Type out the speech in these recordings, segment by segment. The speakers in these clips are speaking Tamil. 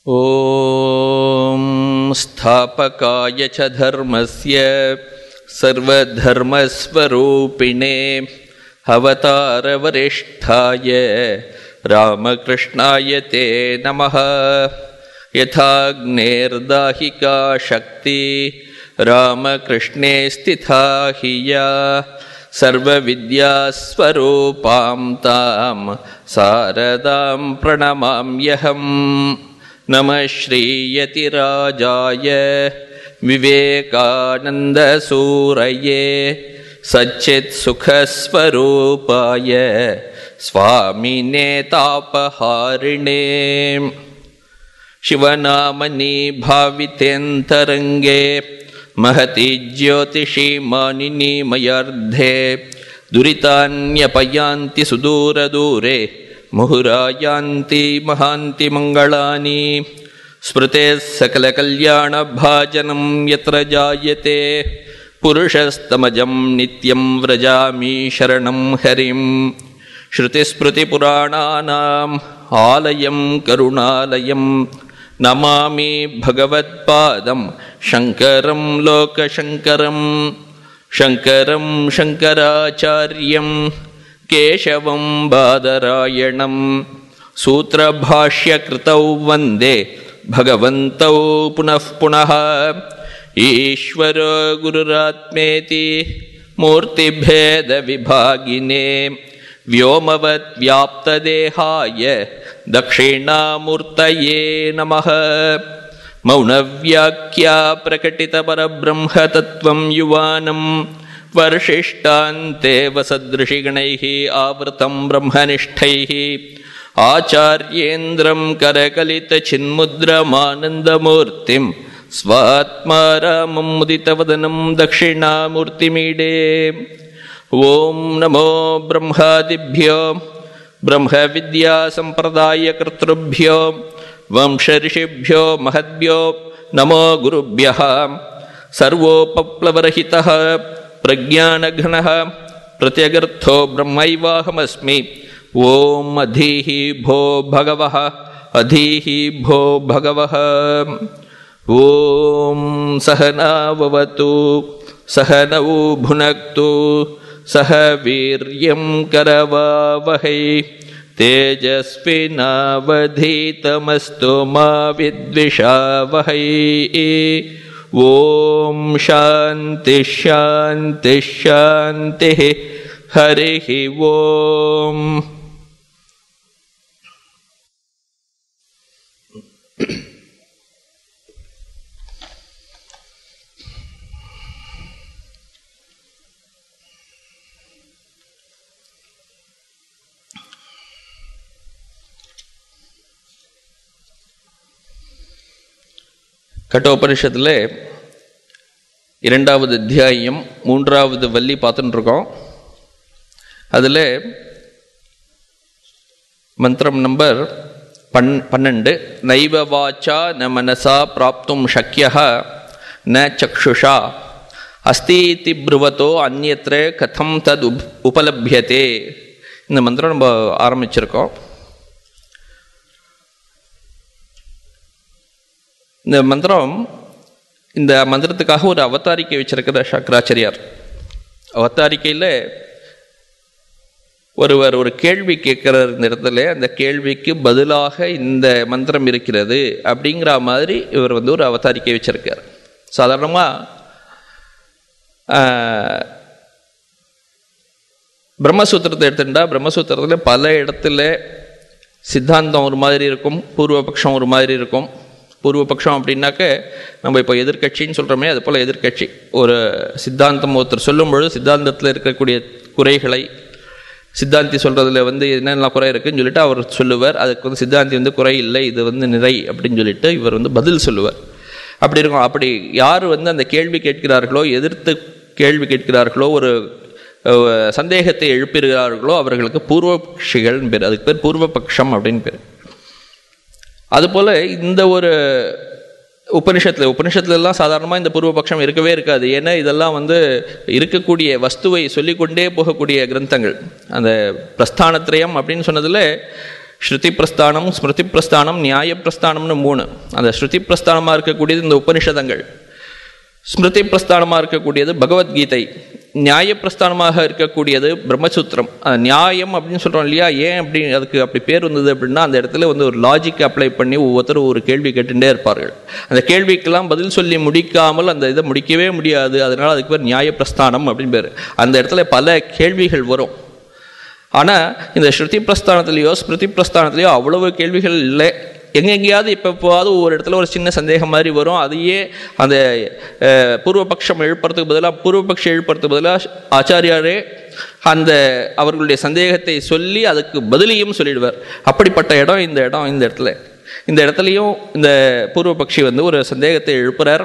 ॐ स्थापकाय च धर्मस्य सर्वधर्मस्वरूपिणे अवतारवरिष्ठाय रामकृष्णाय ते नमः यथाग्नेर्दाहिका शक्ति रामकृष्णे स्थिता हि या सर्वविद्यास्वरूपां तां सारदां प्रणमाम्यहम् नमः श्रीयतिराजाय विवेकानन्दसूरये सच्चित्सुखस्वरूपाय स्वामिने तापहारिणे शिवनामनि भावितेऽन्तरङ्गे महति ज्योतिषी मानिनी मयार्धे दुरितान्यपयान्ति सुदूरदूरे मुहुरायान्ति महान्ति मङ्गलानि स्मृतेः सकलकल्याणभाजनं यत्र जायते पुरुषस्तमजं नित्यं व्रजामि शरणं हरिं श्रुतिस्मृतिपुराणानाम् आलयं करुणालयं नमामि भगवत्पादं शङ्करं लोकशङ्करं शङ्करं शङ्कराचार्यं केशवं बादरायणं सूत्रभाष्यकृतौ वन्दे भगवन्तौ पुनः पुनः ईश्वरो गुरुरात्मेति मूर्तिभेदविभागिने व्योमवद्व्याप्तदेहाय दक्षिणामूर्तये नमः मौनव्याख्या प्रकटितपरब्रह्मतत्त्वं युवानं वर्षिष्टान्ते वसदृशिगणैः आवृतं ब्रह्मनिष्ठैः आचार्येन्द्रं करकलितचिन्मुद्रमानन्दमूर्तिं स्वात्मा रामं मुदितवदनं दक्षिणामूर्तिमीडे ॐ नमो ब्रह्मादिभ्यो ब्रह्मविद्यासम्प्रदायकर्तृभ्यो वंशऋषिभ्यो महद्भ्यो नमो गुरुभ्यः सर्वोपप्लवरहितः प्रज्ञानघनः प्रत्यगर्थो ब्रह्मैवाहमस्मि ॐ अधीः भो भगवः अधीः भो भगवः ॐ सहनाववतु सहनौ भुनक्तु सह वीर्यं करवावहै तेजस्विनावधीतमस्तु मा विद्विषावहै ॐ शान्तिः शान्तिः शान्तिः हरिः ॐ கட்டோபனிஷத்தில் இரண்டாவது அத்தியாயம் மூன்றாவது வள்ளி பார்த்துட்டு இருக்கோம் அதில் மந்திரம் நம்பர் பன் பன்னெண்டு நைவ வாச்சா ந மனசா பிராப்தும் சக்கிய ந சக்ஷுஷா அஸ்தீதி ப்ருவத்தோ அந்நத்திர கதம் தத் உப் உபலபியத்தே இந்த மந்திரம் நம்ம ஆரம்பிச்சிருக்கோம் இந்த மந்திரம் இந்த மந்திரத்துக்காக ஒரு அவதாரிக்கை வச்சிருக்கிற சக்கராச்சாரியார் அவதாரிக்கையில் ஒருவர் ஒரு கேள்வி கேட்குற இந்த இடத்துல அந்த கேள்விக்கு பதிலாக இந்த மந்திரம் இருக்கிறது அப்படிங்கிற மாதிரி இவர் வந்து ஒரு அவதாரிக்கை வச்சிருக்கார் சாதாரணமாக பிரம்மசூத்திரத்தை எடுத்துட்டா பிரம்மசூத்திரத்தில் பல இடத்துல சித்தாந்தம் ஒரு மாதிரி இருக்கும் பூர்வபக்ஷம் ஒரு மாதிரி இருக்கும் பூர்வபக்ஷம் அப்படின்னாக்க நம்ம இப்போ எதிர்கட்சின்னு சொல்கிறோமே அது போல் எதிர்கட்சி ஒரு சித்தாந்தம் ஒருத்தர் சொல்லும் பொழுது சித்தாந்தத்தில் இருக்கக்கூடிய குறைகளை சித்தாந்தி சொல்கிறதுல வந்து என்னென்ன குறை இருக்குன்னு சொல்லிட்டு அவர் சொல்லுவார் அதுக்கு வந்து சித்தாந்தி வந்து குறை இல்லை இது வந்து நிறை அப்படின்னு சொல்லிட்டு இவர் வந்து பதில் சொல்லுவார் அப்படி இருக்கும் அப்படி யார் வந்து அந்த கேள்வி கேட்கிறார்களோ எதிர்த்து கேள்வி கேட்கிறார்களோ ஒரு சந்தேகத்தை எழுப்புகிறார்களோ அவர்களுக்கு பூர்வபக்ஷிகள் பேர் அதுக்கு பேர் பூர்வபக்ஷம் அப்படின்னு பேர் அதுபோல் இந்த ஒரு உபனிஷத்தில் உபனிஷத்துலலாம் சாதாரணமாக இந்த பூர்வபக்ஷம் இருக்கவே இருக்காது ஏன்னா இதெல்லாம் வந்து இருக்கக்கூடிய வஸ்துவை சொல்லிக்கொண்டே போகக்கூடிய கிரந்தங்கள் அந்த பிரஸ்தானத்திரயம் அப்படின்னு சொன்னதில் ஸ்ருதி பிரஸ்தானம் ஸ்மிருதி பிரஸ்தானம் நியாய பிரஸ்தானம்னு மூணு அந்த ஸ்ருதி பிரஸ்தானமாக இருக்கக்கூடியது இந்த உபனிஷதங்கள் ஸ்மிருதி பிரஸ்தானமாக இருக்கக்கூடியது பகவத்கீதை நியாய பிரஸ்தானமாக இருக்கக்கூடியது பிரம்மசூத்திரம் அது நியாயம் அப்படின்னு சொல்கிறோம் இல்லையா ஏன் அப்படி அதுக்கு அப்படி பேர் வந்தது அப்படின்னா அந்த இடத்துல வந்து ஒரு லாஜிக் அப்ளை பண்ணி ஒவ்வொருத்தரும் ஒரு கேள்வி கேட்டுட்டே இருப்பார்கள் அந்த கேள்விக்கெல்லாம் பதில் சொல்லி முடிக்காமல் அந்த இதை முடிக்கவே முடியாது அதனால் அதுக்கு பேர் நியாய பிரஸ்தானம் அப்படின்னு பேர் அந்த இடத்துல பல கேள்விகள் வரும் ஆனால் இந்த ஸ்ருதி பிரஸ்தானத்துலேயோ ஸ்மிருதி பிரஸ்தானத்துலேயோ அவ்வளவு கேள்விகள் இல்லை எங்கெங்கேயாவது இப்போ எப்போவாவது ஒரு இடத்துல ஒரு சின்ன சந்தேகம் மாதிரி வரும் அதையே அந்த அஹ், பூர்வபக்ஷம் எழுப்புறதுக்கு பதிலாக பூர்வபக்ஷம் எழுப்புறதுக்கு பதிலாக ஆச்சாரியாரே அந்த அவர்களுடைய சந்தேகத்தை சொல்லி அதுக்கு பதிலையும் சொல்லிடுவார் அப்படிப்பட்ட இடம் இந்த இடம் இந்த இடத்துல இந்த இடத்துலையும் இந்த பூர்வபக்ஷி வந்து ஒரு சந்தேகத்தை எழுப்புறார்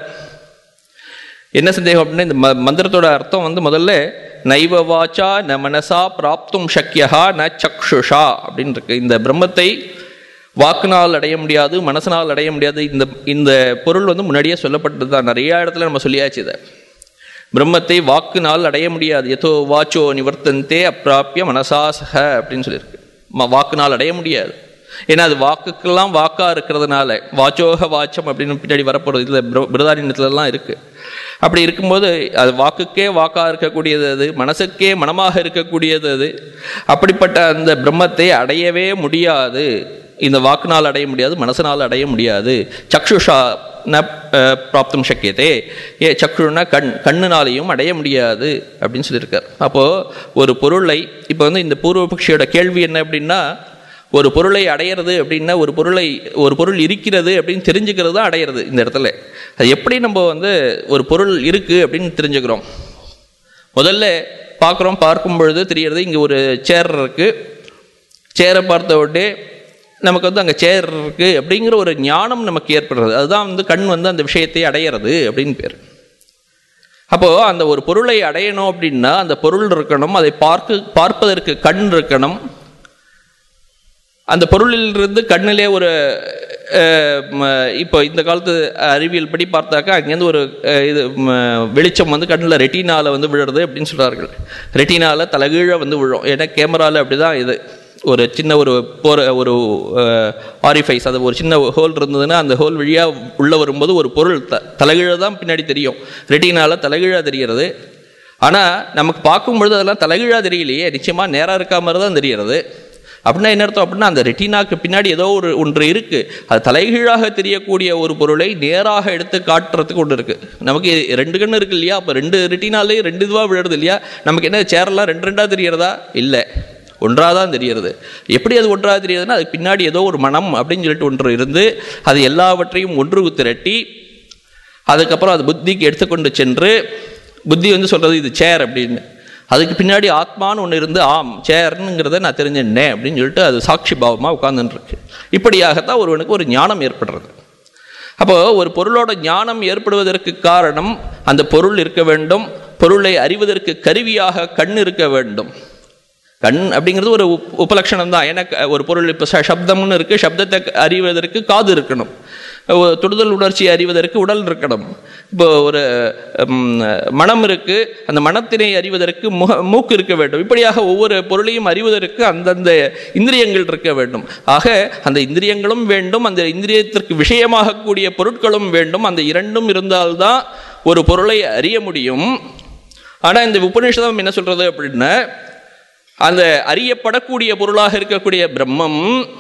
என்ன சந்தேகம் அப்படின்னா இந்த ம மந்திரத்தோட அர்த்தம் வந்து முதல்ல நைவ வாச்சா ந மனசா பிராப்தும் சக்கியா ந சக்ஷுஷா அப்படின்னு இருக்கு இந்த பிரம்மத்தை வாக்குனால் அடைய முடியாது மனசனால் அடைய முடியாது இந்த இந்த பொருள் வந்து முன்னாடியே சொல்லப்பட்டது தான் நிறைய இடத்துல நம்ம சொல்லியாச்சு இதை பிரம்மத்தை வாக்குனால் அடைய முடியாது எதோ வாச்சோ நிவர்த்தந்தே அப்பிராப்பிய மனசா சக அப்படின்னு சொல்லியிருக்கு ம- வாக்குனால் அடைய முடியாது ஏன்னா அது வாக்குக்கெல்லாம் வாக்கா இருக்கிறதுனால வாச்சோக வாச்சம் அப்படின்னு பின்னாடி வரப்போகிறது இதில் பிரதாரியத்துலலாம் இருக்கு அப்படி இருக்கும்போது அது வாக்குக்கே வாக்கா இருக்கக்கூடியது அது மனசுக்கே மனமாக இருக்கக்கூடியது அது அப்படிப்பட்ட அந்த பிரம்மத்தை அடையவே முடியாது இந்த வாக்குனால் அடைய முடியாது மனசனால் அடைய முடியாது சக்ஷுஷா ந அஹ், பிராப்தும் சக்கியதே ஏ சக்ஷுனா கண் கண்ணுனாலையும் அடைய முடியாது அப்படின்னு சொல்லியிருக்கார் அப்போது ஒரு பொருளை இப்போ வந்து இந்த பூர்வபக்ஷியோட கேள்வி என்ன அப்படின்னா ஒரு பொருளை அடையிறது அப்படின்னா ஒரு பொருளை ஒரு பொருள் இருக்கிறது அப்படின்னு தெரிஞ்சுக்கிறது தான் அடையிறது இந்த இடத்துல அது எப்படி நம்ம வந்து ஒரு பொருள் இருக்குது அப்படின்னு தெரிஞ்சுக்கிறோம் முதல்ல பார்க்குறோம் பார்க்கும் பொழுது தெரியறது இங்கே ஒரு சேர் இருக்குது சேரை பார்த்த உடனே நமக்கு வந்து அங்கே சேர் இருக்குது அப்படிங்கிற ஒரு ஞானம் நமக்கு ஏற்படுறது அதுதான் வந்து கண் வந்து அந்த விஷயத்தை அடையிறது அப்படின்னு பேர் அப்போது அந்த ஒரு பொருளை அடையணும் அப்படின்னா அந்த பொருள் இருக்கணும் அதை பார்க்க பார்ப்பதற்கு கண் இருக்கணும் அந்த பொருளிலிருந்து கண்ணிலே ஒரு அஹ், ம, இப்போ இந்த காலத்து அறிவியல் படி பார்த்தாக்கா அங்கேருந்து ஒரு அஹ், இது ம, வெளிச்சம் வந்து கண்ணில் ரெட்டினால வந்து விழுறது அப்படின்னு சொல்கிறார்கள் ரெட்டினால தலைகீழ வந்து விழும் ஏன்னா கேமராவில் அப்படி தான் இது ஒரு சின்ன ஒரு போற ஒரு ஆரிஃபைஸ் அது ஒரு சின்ன ஹோல் இருந்ததுன்னா அந்த ஹோல் வழியாக உள்ளே வரும்போது ஒரு பொருள் த தலைகீழ தான் பின்னாடி தெரியும் ரெட்டினால தலைகீழாக தெரிகிறது ஆனால் நமக்கு பார்க்கும்பொழுது அதெல்லாம் தலைகீழாக தெரியலையே நிச்சயமாக நேராக இருக்கா மாதிரி தான் தெரிகிறது அப்படின்னா என்ன அர்த்தம் அப்படின்னா அந்த ரெட்டினாக்கு பின்னாடி ஏதோ ஒரு ஒன்று இருக்கு அது தலைகீழாக தெரியக்கூடிய ஒரு பொருளை நேராக எடுத்து காட்டுறதுக்கு ஒன்று இருக்கு நமக்கு ரெண்டு கண்ணு இருக்கு இல்லையா அப்போ ரெண்டு ரெட்டினாலே ரெண்டு இதுவாக விழுறது இல்லையா நமக்கு என்ன சேரெல்லாம் ரெண்டு ரெண்டாக தெரியறதா இல்லை ஒன்றாக தான் தெரியறது எப்படி அது ஒன்றாக தெரியுதுன்னா அதுக்கு பின்னாடி ஏதோ ஒரு மனம் அப்படின்னு சொல்லிட்டு ஒன்று இருந்து அது எல்லாவற்றையும் ஒன்று திரட்டி அதுக்கப்புறம் அது புத்திக்கு எடுத்துக்கொண்டு சென்று புத்தி வந்து சொல்கிறது இது சேர் அப்படின்னு அதுக்கு பின்னாடி ஆத்மான்னு ஒன்று இருந்து ஆம் சேர்னுங்கிறத நான் தெரிஞ்சுட்டேன் அப்படின்னு சொல்லிட்டு அது சாட்சி பாவமாக உட்கார்ந்துருக்கு இப்படியாகத்தான் ஒருவனுக்கு ஒரு ஞானம் ஏற்படுறது அப்போ ஒரு பொருளோட ஞானம் ஏற்படுவதற்கு காரணம் அந்த பொருள் இருக்க வேண்டும் பொருளை அறிவதற்கு கருவியாக கண் இருக்க வேண்டும் கண் அப்படிங்கிறது ஒரு உப் உபலட்சணம் தான் ஏன்னா க- ஒரு பொருள் இப்போ சப்தம்னு இருக்கு சப்தத்தை க- அறிவதற்கு காது இருக்கணும் ஒரு தொடுதல் உணர்ச்சி அறிவதற்கு உடல் இருக்கணும் இப்போ ஒரு ம், மனம் இருக்கு அந்த மனத்தினை அறிவதற்கு முக மூக்கு இருக்க வேண்டும் இப்படியாக ஒவ்வொரு பொருளையும் அறிவதற்கு அந்தந்த இந்திரியங்கள் இருக்க வேண்டும் ஆக அந்த இந்திரியங்களும் வேண்டும் அந்த இந்திரியத்திற்கு விஷயமாக கூடிய பொருட்களும் வேண்டும் அந்த இரண்டும் இருந்தால்தான் ஒரு பொருளை அறிய முடியும் ஆனால் இந்த உபநிஷதம் என்ன சொல்றது அப்படின்னா அந்த அறியப்படக்கூடிய பொருளாக இருக்கக்கூடிய பிரம்மம்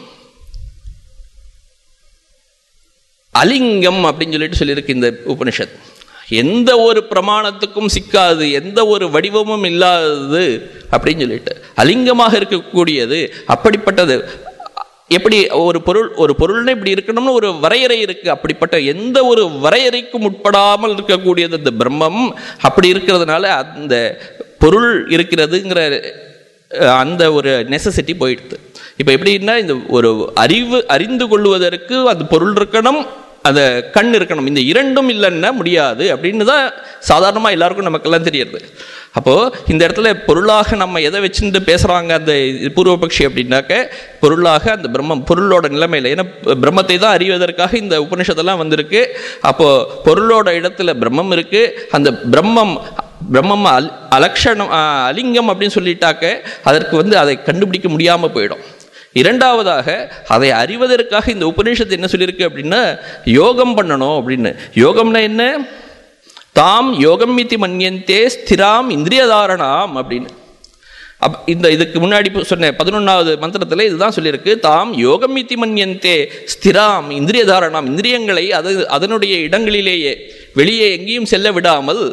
அலிங்கம் அப்படின்னு சொல்லிட்டு சொல்லியிருக்கு இந்த உபனிஷத் எந்த ஒரு பிரமாணத்துக்கும் சிக்காது எந்த ஒரு வடிவமும் இல்லாதது அப்படின்னு சொல்லிட்டு அலிங்கமாக இருக்கக்கூடியது அப்படிப்பட்டது எப்படி ஒரு பொருள் ஒரு பொருள்னு இப்படி இருக்கணும்னு ஒரு வரையறை இருக்கு அப்படிப்பட்ட எந்த ஒரு வரையறைக்கும் உட்படாமல் இருக்கக்கூடியது இந்த பிரம்மம் அப்படி இருக்கிறதுனால அந்த பொருள் இருக்கிறதுங்கிற அஹ், அந்த ஒரு நெசசிட்டி போயிடுது இப்போ எப்படின்னா இந்த ஒரு அறிவு அறிந்து கொள்வதற்கு அந்த பொருள் இருக்கணும் அந்த கண் இருக்கணும் இந்த இரண்டும் இல்லைன்னா முடியாது அப்படின்னு தான் சாதாரணமாக எல்லாருக்கும் நமக்கெல்லாம் தெரியுது அப்போது இந்த இடத்துல பொருளாக நம்ம எதை வச்சுட்டு பேசுகிறாங்க அந்த பூர்வபக்ஷி அப்படின்னாக்க பொருளாக அந்த பிரம்மம் பொருளோட நிலைமையில் ஏன்னா பிரம்மத்தை தான் அறிவதற்காக இந்த உபனிஷத்தெல்லாம் வந்திருக்கு அப்போது பொருளோட இடத்துல பிரம்மம் இருக்குது அந்த பிரம்மம் பிரம்மம் அல் அலக்ஷணம் ஆ, அலிங்கம் அப்படின்னு சொல்லிட்டாக்க அதற்கு வந்து அதை கண்டுபிடிக்க முடியாமல் போயிடும் இரண்டாவதாக அதை அறிவதற்காக இந்த உபநிஷத்து என்ன சொல்லியிருக்கு அப்படின்னா யோகம் பண்ணணும் அப்படின்னு யோகம்னா என்ன தாம் யோகம் மிதி மன்யந்தே ஸ்திராம் இந்திரியதாரணாம் அப்படின்னு அப் இந்த இதுக்கு முன்னாடி இப்போ சொன்ன பதினொன்றாவது மந்திரத்தில் இதுதான் சொல்லியிருக்கு தாம் யோகம் மிதி மன்யந்தே ஸ்திராம் இந்திரியதாரணாம் இந்திரியங்களை அது அதனுடைய இடங்களிலேயே வெளியே எங்கேயும் செல்ல விடாமல்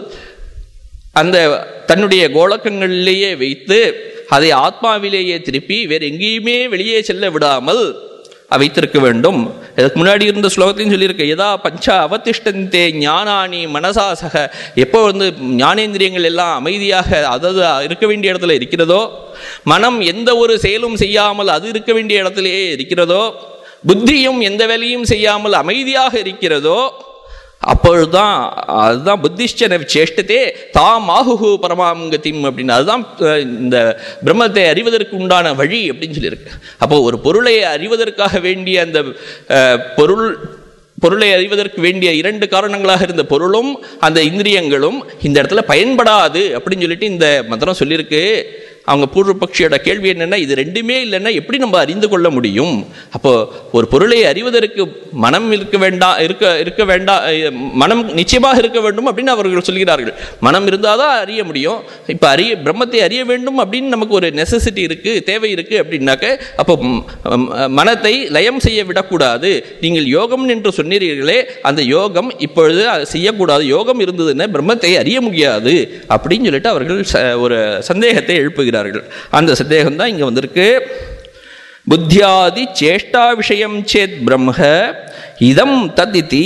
அந்த தன்னுடைய கோலக்கங்களிலேயே வைத்து அதை ஆத்மாவிலேயே திருப்பி வேறு எங்கேயுமே வெளியே செல்ல விடாமல் வைத்திருக்க வேண்டும் இதுக்கு முன்னாடி இருந்த ஸ்லோகத்தையும் சொல்லியிருக்கு எதா பஞ்ச அவதிஷ்டந்தே ஞானானி மனசா சக எப்போ வந்து ஞானேந்திரியங்கள் எல்லாம் அமைதியாக அதாவது இருக்க வேண்டிய இடத்துல இருக்கிறதோ மனம் எந்த ஒரு செயலும் செய்யாமல் அது இருக்க வேண்டிய இடத்திலேயே இருக்கிறதோ புத்தியும் எந்த வேலையும் செய்யாமல் அமைதியாக இருக்கிறதோ அப்பொழுதுதான் அதுதான் புத்திஷ்டன சேஷ்டத்தே தாம் ஆகுகு பரமாம் கதிம் அப்படின்னு அதுதான் அஹ், இந்த பிரம்மத்தை அறிவதற்கு உண்டான வழி அப்படின்னு சொல்லியிருக்கு அப்போ ஒரு பொருளை அறிவதற்காக வேண்டிய அந்த அஹ், பொருள் பொருளை அறிவதற்கு வேண்டிய இரண்டு காரணங்களாக இருந்த பொருளும் அந்த இந்திரியங்களும் இந்த இடத்துல பயன்படாது அப்படின்னு சொல்லிட்டு இந்த மந்திரம் சொல்லியிருக்கு அவங்க பூர்வ பக்ஷியோட கேள்வி என்னன்னா இது ரெண்டுமே இல்லைன்னா எப்படி நம்ம அறிந்து கொள்ள முடியும் அப்போ ஒரு பொருளை அறிவதற்கு மனம் இருக்க வேண்டாம் இருக்க இருக்க வேண்டாம் அஹ், மனம் நிச்சயமாக இருக்க வேண்டும் அப்படின்னு அவர்கள் சொல்கிறார்கள் மனம் இருந்தால் தான் அறிய முடியும் இப்போ அறிய பிரம்மத்தை அறிய வேண்டும் அப்படின்னு நமக்கு ஒரு நெசசிட்டி இருக்கு தேவை இருக்கு அப்படின்னாக்க அப்போ ம், ம், மனத்தை லயம் செய்ய விடக்கூடாது நீங்கள் யோகம் என்று சொன்னீர்களே அந்த யோகம் இப்பொழுது அது செய்யக்கூடாது யோகம் இருந்ததுன்னா பிரம்மத்தை அறிய முடியாது அப்படின்னு சொல்லிட்டு அவர்கள் ச- ஒரு சந்தேகத்தை எழுப்புகிறார்கள் அந்த சந்தேகம் தான் இங்கே வந்திருக்கு புத்தியாதி சேஷ்டா விஷயம் சேத் பிரம்ம இதம் ததிதி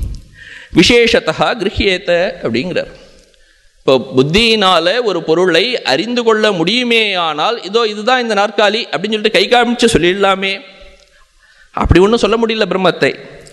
விசேஷத்தா கிரகியேத்த அப்படிங்கிறார் இப்போ புத்தியினால ஒரு பொருளை அறிந்து கொள்ள முடியுமே ஆனால் இதோ இதுதான் இந்த நாற்காலி அப்படின்னு சொல்லிட்டு கை காமிச்சு சொல்லிடலாமே அப்படி ஒன்றும் சொல்ல முடியல பிரம்மத்தை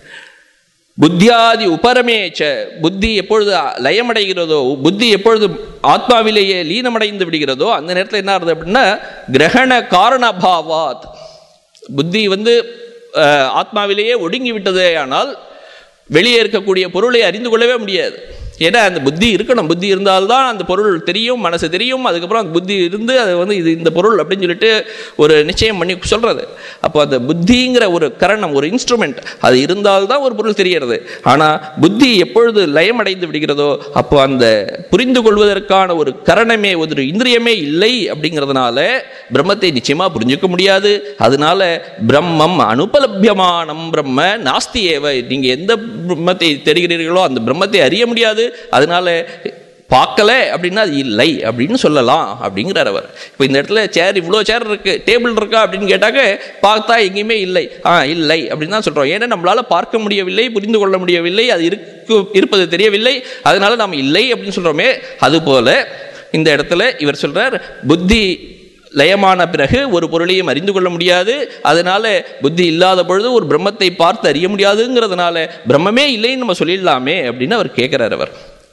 புத்தியாதி உபரமேச்ச புத்தி எப்பொழுது லயமடைகிறதோ புத்தி எப்பொழுது ஆத்மாவிலேயே லீனமடைந்து விடுகிறதோ அந்த நேரத்தில் என்ன ஆகுது அப்படின்னா கிரகண காரணபாவாத் புத்தி வந்து அஹ், ஆத்மாவிலேயே ஒடுங்கி விட்டதே ஆனால் வெளியே இருக்கக்கூடிய பொருளை அறிந்து கொள்ளவே முடியாது ஏன்னா அந்த புத்தி இருக்கணும் புத்தி இருந்தால்தான் அந்த பொருள் தெரியும் மனசு தெரியும் அதுக்கப்புறம் அந்த புத்தி இருந்து அது வந்து இது இந்த பொருள் அப்படின்னு சொல்லிட்டு ஒரு நிச்சயம் பண்ணி சொல்றது அப்போ அந்த புத்திங்கிற ஒரு கரணம் ஒரு இன்ஸ்ட்ருமெண்ட் அது இருந்தால்தான் ஒரு பொருள் தெரியறது ஆனால் புத்தி எப்பொழுது லயமடைந்து விடுகிறதோ அப்போ அந்த புரிந்து கொள்வதற்கான ஒரு கரணமே ஒரு இந்திரியமே இல்லை அப்படிங்கிறதுனால பிரம்மத்தை நிச்சயமா புரிஞ்சுக்க முடியாது அதனால பிரம்மம் அனுபலபியமானம் பிரம்ம நாஸ்தி ஏவ நீங்க எந்த பிரம்மத்தை தெரிகிறீர்களோ அந்த பிரம்மத்தை அறிய முடியாது அதனால பார்க்கல அப்படின்னா அது இல்லை அப்படின்னு சொல்லலாம் அப்படிங்கிறார் அவர் இப்போ இந்த இடத்துல சேர் இவ்வளோ சேர் இருக்கு டேபிள் இருக்கா அப்படின்னு கேட்டாக்க பார்த்தா எங்கேயுமே இல்லை ஆ இல்லை அப்படின்னு தான் சொல்கிறோம் ஏன்னா நம்மளால பார்க்க முடியவில்லை புரிந்து கொள்ள முடியவில்லை அது இருக்கு இருப்பது தெரியவில்லை அதனால நாம் இல்லை அப்படின்னு சொல்கிறோமே அதுபோல இந்த இடத்துல இவர் சொல்றார் புத்தி லயமான பிறகு ஒரு பொருளையும் அறிந்து கொள்ள முடியாது அதனால புத்தி இல்லாத பொழுது ஒரு பிரம்மத்தை பார்த்து அறிய முடியாதுங்கிறதுனால பிரம்மமே இல்லைன்னு நம்ம சொல்லிடலாமே அப்படின்னு அவர் கேட்கிறார் அவர்